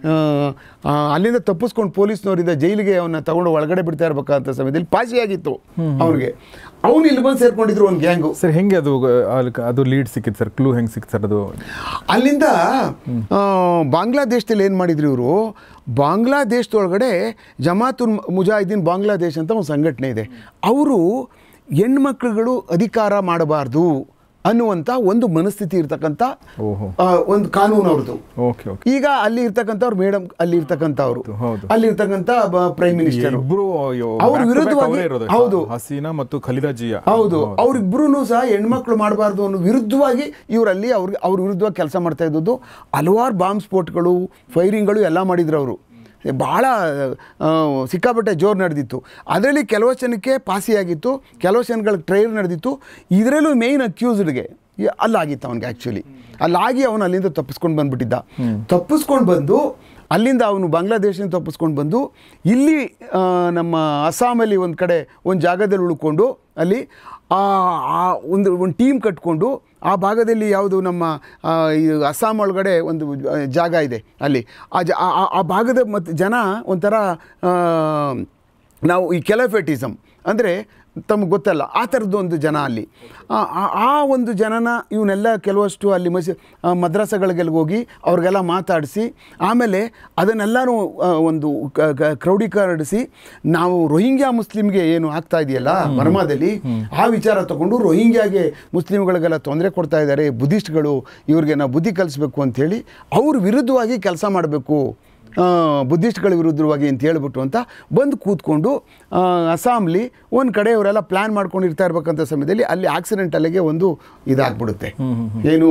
ಆ, ಅಲ್ಲಿಂದ ತಪ್ಪಿಸ್ಕೊಂಡು ಪೊಲೀಸ್ನವರಿಂದ ಜೈಲಿಗೆ ಅವನ್ನ ತಗೊಂಡು ಒಳಗಡೆ ಬಿಡ್ತಾ ಇರ್ಬೇಕಂತ ಸಮಯದಲ್ಲಿ ಪಾಸಿಯಾಗಿತ್ತು ಅವ್ನಿಗೆ ಅವನು ಇಲ್ಲಿ ಬಂದು ಸೇರ್ಕೊಂಡಿದ್ರು ಒಂದು ಗ್ಯಾಂಗು ಸರ್ ಹೆಂಗೆ ಅದು ಅಲ್ಲಿ ಅದು ಲೀಡ್ ಸಿಕ್ಕಿತ್ತು ಸರ್ ಕ್ಲೂ ಹೆಂಗೆ ಸಿಕ್ತು ಸರ್ ಅದು ಅಲ್ಲಿಂದ ಆ, ಬಾಂಗ್ಲಾದೇಶದಲ್ಲಿ ಏನು ಮಾಡಿದ್ರು ಇವರು ಬಾಂಗ್ಲಾದೇಶದೊಳಗಡೆ ಜಮಾತುಲ್ ಮುಜಾಹಿದೀನ್ ಬಾಂಗ್ಲಾದೇಶ್ ಅಂತ ಒಂದು ಸಂಘಟನೆ ಇದೆ ಅವರು ಹೆಣ್ಮಕ್ಳುಗಳು ಅಧಿಕಾರ ಮಾಡಬಾರ್ದು ಅನ್ನುವಂಥ ಒಂದು ಮನಸ್ಥಿತಿ ಇರ್ತಕ್ಕಂಥ ಓಹೋ ಆ, ಒಂದು ಕಾನೂನು ಅವ್ರದ್ದು ಓಕೆ ಓಕೆ ಈಗ ಅಲ್ಲಿ ಇರ್ತಕ್ಕಂಥವ್ರು ಮೇಡಮ್ ಅಲ್ಲಿ ಇರ್ತಕ್ಕಂಥವ್ರು ಹೌದು. ಅಲ್ಲಿ ಇರ್ತಕ್ಕಂಥ ಪ್ರೈಮ್ ಮಿನಿಸ್ಟರ್ ಇಬ್ರು ಅವ್ರ ವಿರುದ್ಧವಾಗಿ- ಹೌದು. ಹಸೀನಾ ಮತ್ತು ಖಲಿದಾ ಜಿಯಾ ಹೌದು ಅವ್ರಿಬ್ರು ಸಹ ಹೆಣ್ಮಕ್ಳು ಮಾಡಬಾರ್ದು ಅನ್ನೋ ವಿರುದ್ಧವಾಗಿ ಇವರಲ್ಲಿ ಅವ್ರಿಗೆ ಅವ್ರ ವಿರುದ್ಧವಾಗಿ ಕೆಲಸ ಮಾಡ್ತಾ ಇದ್ದದ್ದು ಹಲವಾರು ಬಾಂಬ್ ಸ್ಫೋಟ್ಗಳು ಫೈರಿಂಗ್ಗಳು ಎಲ್ಲ ಮಾಡಿದ್ರು ಅವರು ಭಾಳ ಆ, ಸಿಕ್ಕಾಪಟ್ಟೆ ಜೋರು ನಡೆದಿತ್ತು ಅದರಲ್ಲಿ ಕೆಲವು ಜನಕ್ಕೆ ಪಾಸಿಯಾಗಿತ್ತು ಕೆಲವು ಜನಗಳಿಗೆ ಟ್ರೈಲ್ ನಡೆದಿತ್ತು ಇದರಲ್ಲೂ ಮೇಯ್ನ್ ಅಕ್ಯೂಸ್ಡ್ಗೆ ಅಲ್ಲಾಗಿತ್ತು ಅವನಿಗೆ ಆ್ಯಕ್ಚುಲಿ ಅಲ್ಲಾಗಿ ಅವನು ಅಲ್ಲಿಂದ ತಪ್ಪಿಸ್ಕೊಂಡು ಬಂದ್ಬಿಟ್ಟಿದ್ದ ತಪ್ಪಿಸ್ಕೊಂಡು ಬಂದು ಅಲ್ಲಿಂದ ಅವನು ಬಾಂಗ್ಲಾದೇಶದಿಂದ ತಪ್ಪಿಸ್ಕೊಂಡು ಬಂದು ಇಲ್ಲಿ ಆ, ನಮ್ಮ ಅಸ್ಸಾಮಲ್ಲಿ ಒಂದು ಕಡೆ ಒಂದು ಜಾಗದಲ್ಲಿ ಉಳ್ಕೊಂಡು ಅಲ್ಲಿ ಆ ಆ ಒಂದು ಒಂದು ಟೀಮ್ ಕಟ್ಕೊಂಡು ಆ ಭಾಗದಲ್ಲಿ ಯಾವುದು ನಮ್ಮ ಆ, ಈ ಅಸ್ಸಾಂ ಒಳಗಡೆ ಒಂದು ಆ, ಜಾಗ ಇದೆ ಅಲ್ಲಿ ಆ ಜ ಆ- ಆ- ಆ ಭಾಗದ ಮತ್ತು ಜನ ಒಂಥರ ಆ, ನಾವು ಈ ಕೆಲಫೆಟಿಸಮ್ ಅಂದರೆ ತಮಗೆ ಗೊತ್ತಲ್ಲ ಆ ಥರದ್ದು ಒಂದು ಜನ ಅಲ್ಲಿ ಆ- ಆ- ಆ ಒಂದು ಜನನ ಇವನ್ನೆಲ್ಲ ಕೆಲವಷ್ಟು ಅಲ್ಲಿ ಮಸಿ ಆ, ಮದ್ರಸಗಳಿಗೆಲ್ಲ ಹೋಗಿ ಅವ್ರಿಗೆಲ್ಲ ಮಾತಾಡಿಸಿ ಆಮೇಲೆ ಅದನ್ನೆಲ್ಲನೂ ಆ, ಒಂದು ಕ- ಕ- ಕ್ರೌಢೀಕರಿಸಿ ನಾವು ರೋಹಿಂಗ್ಯಾ ಮುಸ್ಲಿಮ್ಗೆ ಏನು ಆಗ್ತಾ ಇದೆಯಲ್ಲ ಬರ್ಮಾದಲ್ಲಿ ಆ ವಿಚಾರ ತಗೊಂಡು ರೋಹಿಂಗ್ಯಾಗೆ ಮುಸ್ಲಿಮ್ಗಳಿಗೆಲ್ಲ ತೊಂದರೆ ಕೊಡ್ತಾ ಇದ್ದಾರೆ ಬುದ್ಧಿಸ್ಟ್ಗಳು ಇವ್ರಿಗೆ ನಾವು ಬುದ್ಧಿ ಕಲಿಸ್ಬೇಕು ಅಂಥೇಳಿ ಅವ್ರ ವಿರುದ್ಧವಾಗಿ ಕೆಲಸ ಮಾಡಬೇಕು ಬುದ್ಧಿಸ್ಟ್ಗಳ ವಿರುದ್ಧವಾಗಿ ಅಂತ ಹೇಳ್ಬಿಟ್ಟು ಅಂತ ಬಂದು ಕೂತ್ಕೊಂಡು ಆ, ಅಸ್ಸಾಂಲಿ ಒಂದು ಕಡೆ ಅವರೆಲ್ಲ ಪ್ಲ್ಯಾನ್ ಮಾಡ್ಕೊಂಡು ಇರ್ತಾ ಇರ್ಬೇಕಂತ ಸಮಯದಲ್ಲಿ ಅಲ್ಲಿ ಆಕ್ಸಿಡೆಂಟ್ ಅಲ್ಲಿಗೆ ಒಂದು ಇದಾಗ್ಬಿಡುತ್ತೆ ಏನು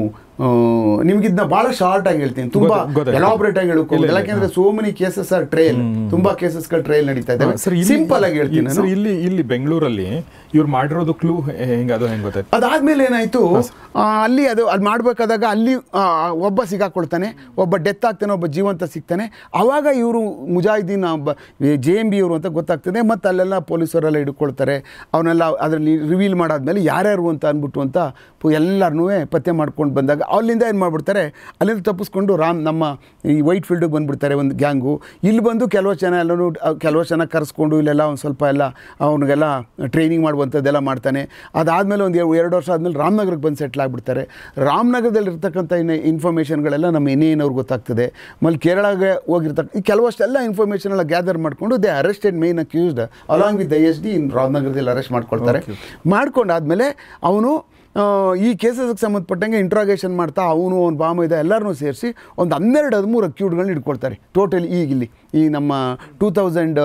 ನಿಮ್ಗೆ ಇದನ್ನ ಭಾಳ ಶಾರ್ಟ್ ಆಗಿ ಹೇಳ್ತೀನಿ ತುಂಬಾ ಗೊತ್ತಾಯ್ತು, ಗೊತ್ತಾಯ್ತು. ಎಲಾಬ್ರೇಟ್ ಆಗಿ ಇಲ್ಲ, ಹೇಳ್ಕೊಂಡು ಇಲ್ಲ, ಯಾಕೆಂದ್ರೆ so many cases are trial ತುಂಬಾ ಕೇಸಸ್ಗಳು ಟ್ರೈಲ್ ನಡೀತಾ ಇದ್ದಾವೆ ಸರ್ ಇಲ್ಲಿ ಸಿಂಪಲ್ ಆಗಿ ಹೇಳ್ತೀನಿ ಸರ್ ನಾನು ಇಲ್ಲಿ ಇಲ್ಲಿ ಬೆಂಗಳೂರಲ್ಲಿ ಇವ್ರು ಮಾಡಿರೋದು ಕ್ಲೂ ಹೆಂಗೆ ಅದು ಹೆಂಗೆ ಗೊತ್ತಾಯ್ತು ಅದಾದ್ಮೇಲೆ ಏನಾಯ್ತು ಆ, ಅಲ್ಲಿ ಅದು ಅದು ಮಾಡಬೇಕಾದಾಗ ಅಲ್ಲಿ ಆ, ಒಬ್ಬ ಸಿಗಾಕೊಳ್ತಾನೆ ಒಬ್ಬ ಡೆತ್ ಆಗ್ತಾನೆ ಒಬ್ಬ ಜೀವಂತ ಸಿಗ್ತಾನೆ ಆವಾಗ ಇವರು ಮುಜಾಹಿದೀನ್ ಒಬ್ಬ ಜೆ ಎಮ್ ಬಿ ಇವರು ಅಂತ ಗೊತ್ತಾಗ್ತದೆ ಮತ್ತು ಅಲ್ಲೆಲ್ಲ ಪೊಲೀಸರೆಲ್ಲ ಹಿಡ್ಕೊಳ್ತಾರೆ ಅವನ್ನೆಲ್ಲ ಅದರಲ್ಲಿ ರಿವೀಲ್ ಮಾಡಾದ್ಮೇಲೆ ಯಾರ್ಯಾರು ಅಂತ ಅಂದ್ಬಿಟ್ಟು ಅಂತ ಎಲ್ಲರನ್ನೂ ಪತ್ತೆ ಮಾಡ್ಕೊಂಡು ಬಂದಾಗ ಅಲ್ಲಿಂದ ಏನು ಮಾಡ್ಬಿಡ್ತಾರೆ ಅಲ್ಲಿಂದ ತಪ್ಪಿಸ್ಕೊಂಡು ರಾಮ್ ನಮ್ಮ ಈ ವೈಟ್ ಫೀಲ್ಡಿಗೆ ಬಂದುಬಿಡ್ತಾರೆ ಒಂದು ಗ್ಯಾಂಗು ಇಲ್ಲಿ ಬಂದು ಕೆಲವು ಜನ ಎಲ್ಲನೂ ಕೆಲವು ಜನ ಕರೆಸ್ಕೊಂಡು ಇಲ್ಲೆಲ್ಲ ಒಂದು ಸ್ವಲ್ಪ ಎಲ್ಲ ಅವನಿಗೆಲ್ಲ ಟ್ರೈನಿಂಗ್ ಮಾಡುವಂಥದ್ದೆಲ್ಲ ಮಾಡ್ತಾನೆ ಅದಾದಮೇಲೆ ಒಂದು ಎರಡು ವರ್ಷ ಆದಮೇಲೆ ರಾಮನಗರಕ್ಕೆ ಬಂದು ಸೆಟ್ಲ್ ಆಗಿಬಿಡ್ತಾರೆ ರಾಮನಗರದಲ್ಲಿ ಇರ್ತಕ್ಕಂಥ ಇನ್ನು ಇನ್ಫಾರ್ಮೇಷನ್ಗಳೆಲ್ಲ ನಮ್ಮ ಎನ್ ಅವ್ರಿಗೆ ಗೊತ್ತಾಗ್ತದೆ ಆಮೇಲೆ ಕೇರಳಗೆ ಹೋಗಿರ್ತಕ್ಕ ಈ ಕೆಲವಷ್ಟೆಲ್ಲ ಇನ್ಫಾರ್ಮೇಷನ್ ಎಲ್ಲ ಗ್ಯಾದರ್ ಮಾಡಿಕೊಂಡು they arrested main accused along with I S D in ರಾಮನಗರದಲ್ಲಿ ಅರೆಸ್ಟ್ ಮಾಡ್ಕೊಳ್ತಾರೆ ಮಾಡ್ಕೊಂಡಾದ್ಮೇಲೆ ಅವನು ಆ, ಈ ಕೇಸಸ್ಗೆ ಸಂಬಂಧಪಟ್ಟಂಗೆ ಇಂಟ್ರಾಗೇಷನ್ ಮಾಡ್ತಾ ಅವನು ಅವ್ನು ಬಾಮ ಇದೆ ಎಲ್ಲರನ್ನೂ ಸೇರಿಸಿ ಒಂದು ಹನ್ನೆರಡು ಹದಿಮೂರು ಅಕ್ಯೂಡ್ಗಳನ್ನ ಹಿಡ್ಕೊಳ್ತಾರೆ ಟೋಟಲಿ ಈಗ ಇಲ್ಲಿ ಈ ನಮ್ಮ ಟೂ ತೌಸಂಡ್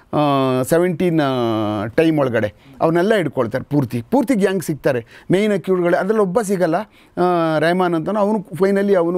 ಸೆವೆಂಟೀನ್ ಟೈಮ್ ಒಳಗಡೆ ಅವನ್ನೆಲ್ಲ ಹಿಡ್ಕೊಳ್ತಾರೆ ಪೂರ್ತಿ ಪೂರ್ತಿ ಗ್ಯಾಂಗ್ ಸಿಗ್ತಾರೆ ಮೇಯ್ನ್ ಅಕ್ಯೂಡ್ಗಳು ಅದರಲ್ಲಿ ಒಬ್ಬ ಸಿಗಲ್ಲ ಆ, ರೆಹಮಾನ್ ಅಂತನೂ ಅವನು ಫೈನಲಿ ಅವನು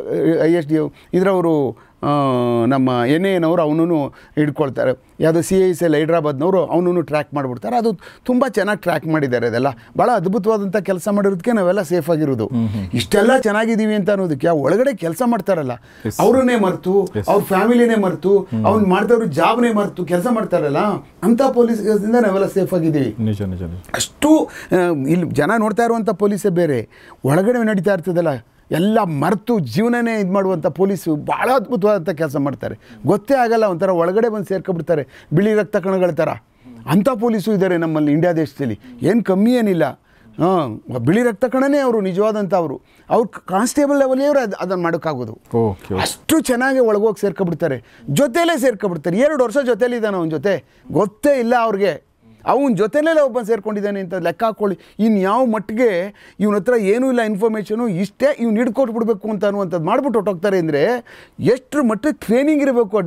ಐ ಎಸ್ ಡಿ ಇದರವರು ಆ, ನಮ್ಮ ಎನ್ ಎನವರು ಅವನೂ ಹಿಡ್ಕೊಳ್ತಾರೆ ಯಾವುದೋ ಸಿ ಐ ಸಿ ಎಲ್ ಹೈದ್ರಾಬಾದ್ನವರು ಅವನೂ ಟ್ರ್ಯಾಕ್ ಮಾಡಿಬಿಡ್ತಾರೆ ಅದು ತುಂಬ ಚೆನ್ನಾಗಿ ಟ್ರ್ಯಾಕ್ ಮಾಡಿದ್ದಾರೆ ಅದೆಲ್ಲ ಭಾಳ ಅದ್ಭುತವಾದಂಥ ಕೆಲಸ ಮಾಡಿರೋದಕ್ಕೆ ನಾವೆಲ್ಲ ಸೇಫ್ ಆಗಿರೋದು ಇಷ್ಟೆಲ್ಲ ಚೆನ್ನಾಗಿದ್ದೀವಿ ಅಂತ ಅನ್ನೋದಕ್ಕೆ ಆ ಒಳಗಡೆ ಕೆಲಸ ಮಾಡ್ತಾರಲ್ಲ ಅವರನ್ನೇ ಮರೆತು ಅವ್ರ ಫ್ಯಾಮಿಲಿನೇ ಮರೆತು ಅವ್ನು ಮಾಡ್ದವ್ರು ಜಾಬ್ನೇ ಮರೆತು ಕೆಲಸ ಮಾಡ್ತಾರಲ್ಲ ಅಂಥ ಪೊಲೀಸ್ದಿಂದ ನಾವೆಲ್ಲ ಸೇಫ್ ಆಗಿದ್ದೀವಿ ನಿಜ ನಿಜ ನಿಜ ಅಷ್ಟು ಆ, ಇಲ್ಲಿ ಜನ ನೋಡ್ತಾ ಇರುವಂಥ ಪೊಲೀಸೇ ಬೇರೆ ಒಳಗಡೆ ನಡೀತಾ ಇರ್ತದಲ್ಲ ಎಲ್ಲ ಮರೆತು ಜೀವನನೇ ಇದು ಮಾಡುವಂಥ ಪೊಲೀಸು ಭಾಳ ಅದ್ಭುತವಾದಂಥ ಕೆಲಸ ಮಾಡ್ತಾರೆ ಗೊತ್ತೇ ಆಗಲ್ಲ ಒಂಥರ ಒಳಗಡೆ ಬಂದು ಸೇರ್ಕೊಬಿಡ್ತಾರೆ ಬಿಳಿ ರಕ್ತ ಕಣಗಳ ಥರ ಅಂಥ ಪೊಲೀಸು ಇದ್ದಾರೆ ನಮ್ಮಲ್ಲಿ ಇಂಡಿಯಾ ದೇಶದಲ್ಲಿ ಏನು ಕಮ್ಮಿ ಏನಿಲ್ಲ ಹಾಂ ಬಿಳಿ ರಕ್ತ ಕಣನೇ ಅವರು ನಿಜವಾದಂಥ ಅವರು ಅವ್ರು ಕಾನ್ಸ್ಟೇಬಲ್ ಲೆವೆಲೇ ಅವರು ಅದು ಅದನ್ನು ಮಾಡೋಕ್ಕಾಗೋದು ಓಕೆ ಅಷ್ಟು ಚೆನ್ನಾಗಿ ಒಳಗೋಗಿ ಸೇರ್ಕೊಬಿಡ್ತಾರೆ ಜೊತೆಲೇ ಸೇರ್ಕೊಬಿಡ್ತಾರೆ ಎರಡು ವರ್ಷ ಜೊತೆಲಿದ್ದಾನೆ ಅವನ ಜೊತೆ ಗೊತ್ತೇ ಇಲ್ಲ ಅವ್ರಿಗೆ ಅವನ ಜೊತೆಲೇ ಒಬ್ಬ ಸೇರ್ಕೊಂಡಿದ್ದಾನೆ ಅಂತ ಲೆಕ್ಕ ಹಾಕೊಳ್ಳಿ ಇನ್ನು ಯಾವ ಮಟ್ಟಿಗೆ ಇವನ ಹತ್ರ ಏನೂ ಇಲ್ಲ ಇನ್ಫಾರ್ಮೇಷನು ಇಷ್ಟೇ ಇವ್ನು ಹಿಡ್ಕೊಟ್ಟು ಬಿಡಬೇಕು ಅಂತ ಅನ್ನುವಂಥದ್ದು ಮಾಡ್ಬಿಟ್ಟು ಹೊಟ್ಟೋಗ್ತಾರೆ ಅಂದರೆ ಎಷ್ಟು ಮಟ್ಟಕ್ಕೆ ಟ್ರೈನಿಂಗ್ ಇರಬೇಕು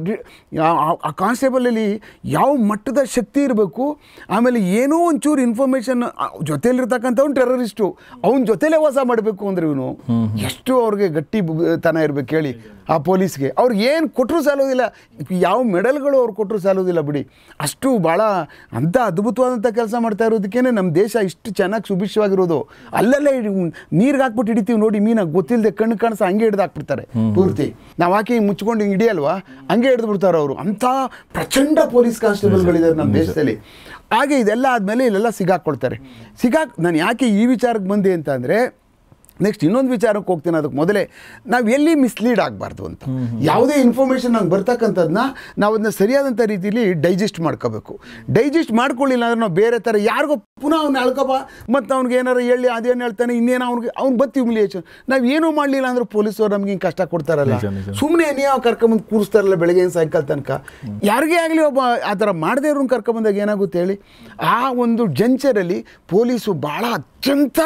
ಆ ಕಾನ್ಸ್ಟೇಬಲಲ್ಲಿ ಯಾವ ಮಟ್ಟದ ಶಕ್ತಿ ಇರಬೇಕು ಆಮೇಲೆ ಏನೋ ಒಂಚೂರು ಇನ್ಫಾರ್ಮೇಷನ್ ಜೊತೆಲಿರ್ತಕ್ಕಂಥವ್ನು ಟೆರರಿಸ್ಟು ಅವನ ಜೊತೆಲೇ ವಾಸ ಮಾಡಬೇಕು ಅಂದ್ರೆ ಇವನು ಎಷ್ಟು ಅವ್ರಿಗೆ ಗಟ್ಟಿ ಬ- ತನ ಇರ್ಬೇಕು ಹೇಳಿ ಆ ಪೊಲೀಸ್ಗೆ ಅವ್ರಿಗೆ ಏನು ಕೊಟ್ಟರು ಸಾಲೋದಿಲ್ಲ ಯಾವ ಮೆಡಲ್ಗಳು ಅವ್ರು ಕೊಟ್ಟರು ಸಾಲೋದಿಲ್ಲ ಬಿಡಿ ಅಷ್ಟು ಭಾಳ ಅಂಥ ಅದ್ಭುತವಾದಂಥ ಕೆಲಸ ಮಾಡ್ತಾ ಇರೋದಕ್ಕೇ ನಮ್ಮ ದೇಶ ಇಷ್ಟು ಚೆನ್ನಾಗಿ ಸುಭಿಕ್ಷವಾಗಿರೋದು ಅಲ್ಲಲ್ಲೇ ನೀರಿಗೆ ಹಾಕ್ಬಿಟ್ಟು ಹಿಡಿತೀವಿ ನೋಡಿ ಮೀನಾಗ ಗೊತ್ತಿಲ್ಲದೆ ಕಣ್ಣು ಕಾಣಿಸ ಹಂಗೆ ಹಿಡ್ದು ಹಾಕ್ಬಿಡ್ತಾರೆ ಪೂರ್ತಿ ನಾವು ಹಾಕಿ ಹಿಂಗೆ ಮುಚ್ಕೊಂಡು ಹಿಂಗೆ ಹಿಡಿಯಲ್ವಾ ಹಂಗೆ ಹಿಡಿದು ಬಿಡ್ತಾರೆ ಅವರು ಅಂಥ ಪ್ರಚಂಡ ಪೊಲೀಸ್ ಕಾನ್ಸ್ಟೇಬಲ್ಗಳಿದ್ದಾರೆ ನಮ್ಮ ದೇಶದಲ್ಲಿ ಹಾಗೆ ಇದೆಲ್ಲ ಆದಮೇಲೆ ಇಲ್ಲೆಲ್ಲ ಸಿಗಾಕೊಳ್ತಾರೆ ಸಿಗಾಕ್ ನಾನು ಯಾಕೆ ಈ ವಿಚಾರಕ್ಕೆ ಬಂದೆ ಅಂತ ಅಂದರೆ ನೆಕ್ಸ್ಟ್ ಇನ್ನೊಂದು ವಿಚಾರಕ್ಕೆ ಹೋಗ್ತೀನಿ ಅದಕ್ಕೆ ಮೊದಲೇ ನಾವು ಎಲ್ಲಿ ಮಿಸ್ಲೀಡ್ ಆಗಬಾರ್ದು ಅಂತ ಯಾವುದೇ ಇನ್ಫಾರ್ಮೇಷನ್ ನಂಗೆ ಬರ್ತಕ್ಕಂಥದ್ದನ್ನ ನಾವು ಅದನ್ನ ಸರಿಯಾದಂಥ ರೀತಿಲಿ ಡೈಜೆಸ್ಟ್ ಮಾಡ್ಕೋಬೇಕು ಡೈಜೆಸ್ಟ್ ಮಾಡ್ಕೊಳ್ಳಿಲ್ಲ ಅಂದ್ರೆ ನಾವು ಬೇರೆ ಥರ ಯಾರಿಗೋ ಪುನಃ ಅವ್ನು ಎಳ್ಕೊಬ ಮತ್ತು ಅವ್ನಿಗೆ ಏನಾರು ಹೇಳಿ ಅದೇನು ಹೇಳ್ತಾನೆ ಇನ್ನೇನು ಅವ್ನಿಗೆ ಅವ್ನು ಬತ್ತು ಹ್ಯುಮಿಲಿಯೇಷನ್ ನಾವು ಏನೂ ಮಾಡಲಿಲ್ಲ ಅಂದ್ರೆ ಪೊಲೀಸರು ನಮ್ಗೆ ಹಿಂಗೆ ಕಷ್ಟ ಕೊಡ್ತಾರಲ್ಲ ನಿಜ, ನಿಜ. ಸುಮ್ಮನೆ ನೀವು ಕರ್ಕೊಂಬಂದು ಕೂರಿಸ್ತಾರಲ್ಲ ಬೆಳಗ್ಗೆ ಸಾಯಂಕಾಲ ತನಕ ಯಾರಿಗೇ ಆಗಲಿ ಒಬ್ಬ ಆ ಥರ ಮಾಡದೇ ಇರೋನ್ ಕರ್ಕೊಂಬಂದಾಗ ಏನಾಗುತ್ತೆ ಹೇಳಿ ಆ ಒಂದು ಜಂಚರಲ್ಲಿ ಪೊಲೀಸು ಭಾಳ ಅತ್ಯಂತ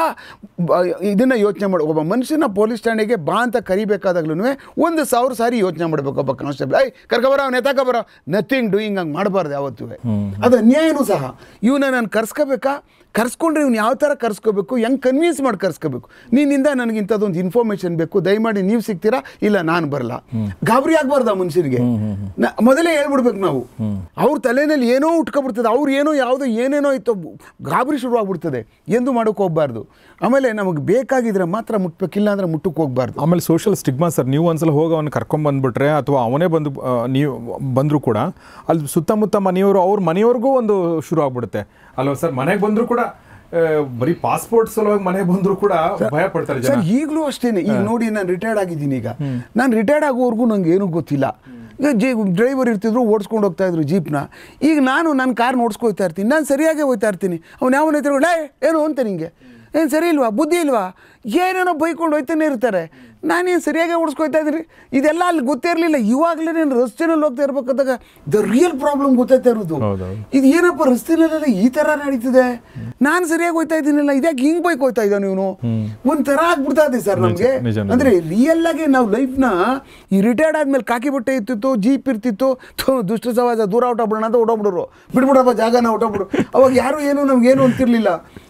ಇದನ್ನು ಯೋಚನೆ ಮಾಡಿ ಒಬ್ಬ ಮನುಷ್ಯನ ಪೊಲೀಸ್ ಠಾಣೆಗೆ ಬಾ ಅಂತ ಕರಿಬೇಕಾದಾಗ್ಲೂ ಒಂದು ಸಾವಿರ ಸಾರಿ ಯೋಚನೆ ಮಾಡಬೇಕು ಒಬ್ಬ ಕಾನ್ಸ್ಟೇಬಲ್ ಐ ಕರ್ಕೊಬರ ಅವ್ನು ಎತ್ತಾಕಬರ ನಥಿಂಗ್ ಡೂಯಿಂಗ್ ಹಂಗೆ ಮಾಡಬಾರ್ದು ಯಾವತ್ತೂ ಅದು ಅನ್ಯಾಯನೂ ಸಹ ಇವನ್ನ ನಾನು ಕರ್ಸ್ಕೋಬೇಕಾ ಕರ್ಸ್ಕೊಂಡ್ರೆ ಇವ್ನು ಯಾವ ಥರ ಕರ್ಸ್ಕೋಬೇಕು ಹೆಂಗೆ ಕನ್ವಿನ್ಸ್ ಮಾಡಿ ಕರ್ಸ್ಕೋಬೇಕು ನಿನ್ನಿಂದ ನನಗೆ ಇಂಥದ್ದೊಂದು ಇನ್ಫಾರ್ಮೇಷನ್ ಬೇಕು ದಯಮಾಡಿ ನೀವು ಸಿಗ್ತೀರಾ ಇಲ್ಲ ನಾನು ಬರಲ್ಲ ಗಾಬರಿ ಆಗ್ಬಾರ್ದು ಆ ಮನುಷ್ಯನಿಗೆ ನ- ಮೊದಲೇ ಹೇಳ್ಬಿಡ್ಬೇಕು ನಾವು ಅವ್ರ ತಲೆನಲ್ಲಿ ಏನೋ ಉಟ್ಕೊಬಿಡ್ತದೆ ಅವ್ರು ಏನೋ ಯಾವುದೋ ಏನೇನೋ ಇತ್ತು ಗಾಬರಿ ಶುರುವಾಗ್ಬಿಡ್ತದೆ ಎಂದು ಮಾಡೋಕೆ ಹೋಗ್ಬಾರ್ದು ಆಮೇಲೆ ನಮಗೆ ಬೇಕಾಗಿದ್ರೆ ಮಾತ್ರ ಮುಟ್ಬೇಕಿಲ್ಲ ಅಂದ್ರೆ ಮುಟ್ಟಕ್ಕೆ ಹೋಗ್ಬಾರ್ದು ಆಮೇಲೆ ಸೋಷಿಯಲ್ ಸ್ಟಿಗ್ಮಾ ಸರ್ ನೀವು ಒಂದ್ಸಲ ಹೋಗಿ ಅವನ್ನ ಕರ್ಕೊಂಡ್ ಬಂದ್ಬಿಟ್ರೆ ಅಥವಾ ಅವನೇ ಬಂದು ಆ, ನೀವು ಬಂದರೂ ಕೂಡ ಅಲ್ಲಿ ಸುತ್ತಮುತ್ತ ಮನೆಯವರು ಅವ್ರ ಮನೆಯವ್ರಿಗೂ ಒಂದು ಶುರು ಆಗ್ಬಿಡುತ್ತೆ ಅಲ್ವಾ ಸರ್ ಮನೆಗೆ ಬಂದರೂ ಕೂಡ ಆ, ಬರೀ ಪಾಸ್ಪೋರ್ಟ್ ಸಲುವಾಗಿ ಮನೆಗೆ ಬಂದರೂ ಕೂಡ ಭಯ ಪಡ್ತಾರೆ ಜನ ಸರ್ ಈಗಲೂ ಅಷ್ಟೇನೆ ಈಗ ನೋಡಿ ನಾನು ರಿಟೈರ್ಡ್ ಆಗಿದ್ದೀನಿ ಈಗ ನಾನು ರಿಟೈರ್ಡ್ ಆಗೋವರೆಗೂ ನಂಗೆ ಏನೂ ಗೊತ್ತಿಲ್ಲ ಈಗ ಜೀ ಡ್ರೈವರ್ ಇರ್ತಿದ್ರು ಓಡಿಸ್ಕೊಂಡು ಹೋಗ್ತಾ ಇದ್ರು ಜೀಪ್ನ ಈಗ ನಾನು ನನ್ನ ಕಾರ್ನ ಓಡಿಸ್ಕೊಯ್ತಾ ಇರ್ತೀನಿ ನಾನು ಸರಿಯಾಗೇ ಹೋಗ್ತಾ ಇರ್ತೀನಿ ಅವ್ನು ಯಾವನ ಹತ್ರ ಏನು ಅಂತ ನಿಂಗೆ ಏನು ಸರಿ ಇಲ್ವಾ ಬುದ್ಧಿ ಇಲ್ವಾ ಏನೇನೋ ಬೈಕೊಂಡು ಹೋಯ್ತಾನೆ ಇರ್ತಾರೆ ನಾನೇನು ಸರಿಯಾಗಿ ಓಡಿಸ್ಕೊಯ್ತಾ ಇದ್ದೀನಿ ಇದೆಲ್ಲ ಅಲ್ಲಿ ಗೊತ್ತೇ ಇರಲಿಲ್ಲ ಇವಾಗಲೇ ನಾನು ರಸ್ತೆನಲ್ಲಿ ಹೋಗ್ತಾ ಇರ್ಬೇಕಾದಾಗ ದ ರಿಯಲ್ ಪ್ರಾಬ್ಲಮ್ ಗೊತ್ತಾಯ್ತಾ ಇರೋದು ಹೌದೌದು. ಇದು ಏನಪ್ಪ ರಸ್ತೆನಲ್ಲೆಲ್ಲ ಈ ಥರ ನಡೀತಿದೆ ನಾನು ಸರಿಯಾಗಿ ಹೋಯ್ತಾ ಇದ್ದೀನಿಲ್ಲ ಇದ್ಯಾಕೆ ಹಿಂಗೆ ಬೈಕ್ ಹೋಯ್ತಾ ಇದ್ದಾನೆ ಇವನು ಒಂಥರ ಆಗ್ಬಿಡ್ತಾ ಇದೆ ಸರ್ ನಮಗೆ ನಿಜ, ನಿಜ. ಅಂದ್ರೆ ರಿಯಲ್ ಆಗಿ ನಾವು ಲೈಫ್ನ ಈ ರಿಟೈರ್ಡ್ ಆದ್ಮೇಲೆ ಕಾಕಿ ಬಟ್ಟೆ ಇರ್ತಿತ್ತು ಜೀಪ್ ಇರ್ತಿತ್ತು ಥು, ದುಷ್ಟ ಸಮಾಜ ದೂರ ಹೊಟ್ಟೋಗ್ಬಿಡೋಣ ಅಂತ ಹೊಟ್ಟೋಗ್ಬಿಡೋರು ಬಿಡ್ಬಿಡಪ್ಪ ಜಾಗನ ಹೊಟ್ಟೋಗ್ಬಿಡು ಅವಾಗ ಯಾರು ಏನು ನಮ್ಗೇನು ಅಂತಿರ್ಲಿಲ್ಲ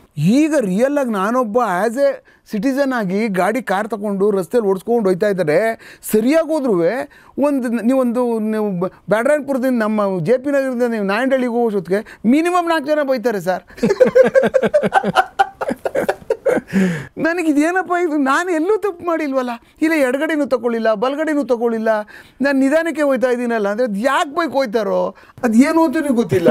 ಈಗ ರಿಯಲ್ ಆಗಿ ನಾನೊಬ್ಬ ಆ್ಯಸ್ ಎ ಸಿಟಿಸನ್ ಆಗಿ ಗಾಡಿ ಕಾರ್ ತಗೊಂಡು ರಸ್ತೆಯಲ್ಲಿ ಓಡಿಸ್ಕೊಂಡು ಹೋಯ್ತಾ ಇದ್ದಾರೆ ಸರಿಯಾಗಿ ಹೋದ್ರೂ ಒಂದು ನೀವೊಂದು ನೀವು ಬ- ಬ್ಯಾಡ್ರಾಯನ್ಪುರದಿಂದ ನಮ್ಮ ಜೆ ಪಿ ನಗರದಿಂದ ನೀವು ನಾಯಂಡಳ್ಳಿಗೆ ಹೋಗೋ ಜೊತೆಗೆ ಮಿನಿಮಮ್ ನಾಲ್ಕು ಜನ ಬೈತಾರೆ ಸರ್ ನನಗೆ ಇದೇನಪ್ಪ ಇದು ನಾನು ಎಲ್ಲೂ ತಪ್ಪು ಮಾಡಿಲ್ವಲ್ಲ ಇಲ್ಲ ಎಡಗಡೆನೂ ತಗೊಳ್ಳಿಲ್ಲ ಬಲಗಡೆನೂ ತಗೊಳ್ಳಿಲ್ಲ ನಾನು ನಿಧಾನಕ್ಕೆ ಹೋಯ್ತಾ ಇದ್ದೀನಲ್ಲ ಅಂದರೆ ಅದು ಯಾಕೆ ಬೈಕ್ ಹೋಯ್ತಾರೋ ಅದು ಏನು ಅಂತಲೂ ಗೊತ್ತಿಲ್ಲ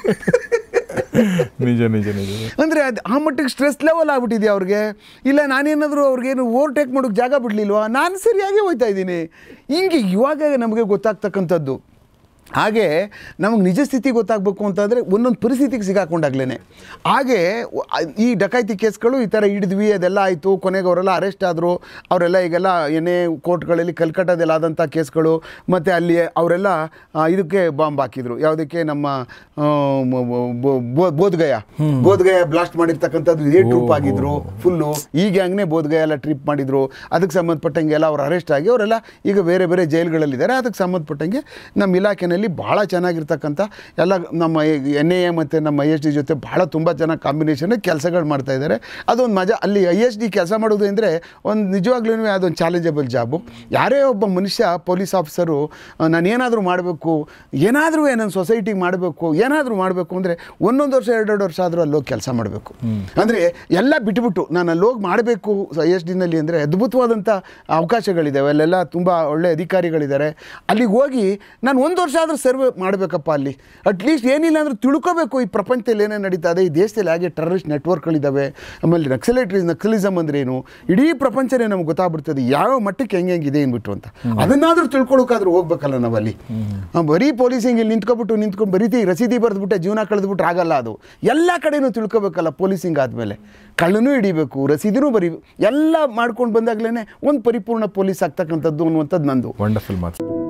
ನಿಜ ನಿಜ ನಿಜ ಅಂದರೆ ಅದು ಆ ಮಟ್ಟಿಗೆ ಸ್ಟ್ರೆಸ್ ಲೆವೆಲ್ ಆಗ್ಬಿಟ್ಟಿದೆ ಅವ್ರಿಗೆ ಇಲ್ಲ ನಾನೇನಾದರೂ ಅವ್ರಿಗೇನು ಓವರ್ಟೇಕ್ ಮಾಡೋಕ್ಕೆ ಜಾಗ ಬಿಡಲಿಲ್ವಾ ನಾನು ಸರಿಯಾಗಿ ಹೋಯ್ತಾ ಇದ್ದೀನಿ ಹಿಂಗೆ ಇವಾಗ ನಮಗೆ ಗೊತ್ತಾಗ್ತಕ್ಕಂಥದ್ದು ಹಾಗೆ ನಮಗೆ ನಿಜ ಸ್ಥಿತಿ ಗೊತ್ತಾಗಬೇಕು ಅಂತಂದರೆ ಒಂದೊಂದು ಪರಿಸ್ಥಿತಿಗೆ ಸಿಗಾಕೊಂಡಾಗ್ಲೇ ಹಾಗೆ ಒ- ಈ ಡಕಾಯಿತಿ ಕೇಸ್ಗಳು ಈ ಥರ ಹಿಡಿದ್ವಿ ಅದೆಲ್ಲ ಆಯಿತು ಕೊನೆಗೆ ಅವರೆಲ್ಲ ಅರೆಸ್ಟ್ ಆದರು ಅವರೆಲ್ಲ ಈಗೆಲ್ಲ ಏನೇ ಕೋರ್ಟ್ಗಳಲ್ಲಿ ಕಲ್ಕಟ್ಟಾದಲ್ಲಿ ಆದಂಥ ಕೇಸ್ಗಳು ಮತ್ತು ಅಲ್ಲಿ ಅವರೆಲ್ಲ ಆ, ಇದಕ್ಕೆ ಬಾಂಬ್ ಹಾಕಿದ್ರು ಯಾವುದಕ್ಕೆ ನಮ್ಮ ಆ, ಮ- ಮ- ಬೋ- ಬೋ- ಬೋಧ್ಗಯ ಬೋಧ್ಗಯ ಬ್ಲಾಸ್ಟ್ ಮಾಡಿರ್ತಕ್ಕಂಥದ್ದು ಇದೇ ಟ್ರೂಪ್ ಆಗಿದ್ರು ಫುಲ್ಲು ಈ ಗ್ಯಾಂಗ್ನೇ ಬೋಧ್ಗಯ ಎಲ್ಲ ಟ್ರಿಪ್ ಮಾಡಿದ್ರು ಅದಕ್ಕೆ ಸಂಬಂಧಪಟ್ಟಂಗೆ ಎಲ್ಲ ಅವ್ರು ಅರೆಸ್ಟ್ ಆಗಿ ಅವರೆಲ್ಲ ಈಗ ಬೇರೆ ಬೇರೆ ಜೈಲುಗಳಲ್ಲಿದ್ದಾರೆ ಅದಕ್ಕೆ ಸಂಬಂಧಪಟ್ಟಂಗೆ ನಮ್ಮ ಇಲಾಖೆನಲ್ಲಿ ಭಾಳ ಚೆನ್ನಾಗಿರ್ತಕ್ಕಂಥ ಎಲ್ಲ ನಮ್ಮ ಎನ್ ಎ ಎ ಮತ್ತು ನಮ್ಮ ಐ ಎಸ್ ಡಿ ಜೊತೆ ಭಾಳ ತುಂಬ ಚೆನ್ನಾಗಿ ಕಾಂಬಿನೇಷನ್ ಕೆಲಸಗಳು ಮಾಡ್ತಾ ಇದ್ದಾರೆ ಅದೊಂದು ಮಜಾ ಅಲ್ಲಿ ಐ ಎಸ್ ಡಿ ಕೆಲಸ ಮಾಡೋದು ಅಂದರೆ ಒಂದು ನಿಜವಾಗ್ಲೂ ಅದೊಂದು ಚಾಲೆಂಜಬಲ್ ಜಾಬು ಯಾರೇ ಒಬ್ಬ ಮನುಷ್ಯ ಪೊಲೀಸ್ ಆಫೀಸರು ನಾನು ಏನಾದರೂ ಮಾಡಬೇಕು ಏನಾದರೂ ನನ್ನ ಸೊಸೈಟಿಗೆ ಮಾಡಬೇಕು ಏನಾದರೂ ಮಾಡಬೇಕು ಅಂದರೆ ಒಂದೊಂದು ವರ್ಷ ಎರಡೆರಡು ವರ್ಷ ಆದರೂ ಅಲ್ಲಿ ಹೋಗಿ ಕೆಲಸ ಮಾಡಬೇಕು ಅಂದರೆ ಎಲ್ಲ ಬಿಟ್ಬಿಟ್ಟು ನಾನು ಅಲ್ಲಿ ಹೋಗಿ ಮಾಡಬೇಕು ಐ ಎಸ್ ಡಿನಲ್ಲಿ ಅಂದರೆ ಅದ್ಭುತವಾದಂಥ ಅವಕಾಶಗಳಿದ್ದಾವೆ ಅಲ್ಲೆಲ್ಲ ತುಂಬ ಒಳ್ಳೆ ಅಧಿಕಾರಿಗಳಿದ್ದಾರೆ ಅಲ್ಲಿಗೆ ಹೋಗಿ ನಾನು ಒಂದು ವರ್ಷ ಆದರೂ ಸರ್ವೆ ಮಾಡಬೇಕಪ್ಪ ಅಲ್ಲಿ ಅಟ್ಲೀಸ್ಟ್ ಏನಿಲ್ಲ ಅಂದರೂ ತಿಳ್ಕೋಬೇಕು ಈ ಪ್ರಪಂಚದಲ್ಲಿ ಏನೇನು ನಡೀತಾ ಇದೆ ಈ ದೇಶದಲ್ಲಿ ಹಾಗೆ ಟೆರರಿಸ್ಟ್ ನೆಟ್ವರ್ಕ್ಗಳಿದ್ದಾವೆ ಆಮೇಲೆ ನಕ್ಸಲೇಟ್ರಿ ನಕ್ಸಲಿಸಮ್ ಅಂದ್ರೆ ಏನು ಇಡೀ ಪ್ರಪಂಚನೇ ನಮ್ಗೆ ಗೊತ್ತಾಗ್ಬಿಡ್ತದೆ ಯಾವ ಮಟ್ಟಕ್ಕೆ ಹೆಂಗೆ ಹೆಂಗಿದೆ ಅಂದ್ಬಿಟ್ಟು ಅಂತ ಅದನ್ನಾದರೂ ತಿಳ್ಕೊಳಕ್ಕಾದ್ರೂ ಹೋಗ್ಬೇಕಲ್ಲ ನಾವು ಅಲ್ಲಿ ಆ, ಬರೀ ಪೊಲೀಸಿಂಗ್ ಇಲ್ಲಿ ನಿಂತ್ಕೊಬಿಟ್ಟು ನಿಂತ್ಕೊಂಡು ಬರೀತಿ ರಸೀದಿ ಬರೆದ್ಬಿಟ್ಟೆ ಜೀವನ ಕಳೆದ್ಬಿಟ್ರೆ ಆಗಲ್ಲ ಅದು ಎಲ್ಲ ಕಡೆನೂ ತಿಳ್ಕೊಬೇಕಲ್ಲ ಪೊಲೀಸಿಂಗ್ ಆದಮೇಲೆ ಕಳ್ಳನೂ ಹಿಡಿಬೇಕು ರಸೀದಿನೂ ಬರೀ ಎಲ್ಲ ಮಾಡ್ಕೊಂಡು ಬಂದಾಗಲೇ ಒಂದು ಪರಿಪೂರ್ಣ ಪೊಲೀಸ್ ಆಗ್ತಕ್ಕಂಥದ್ದು ಅನ್ನುವಂಥದ್ದು ನಂದು ವಂಡರ್ಫುಲ್ ಮಾತು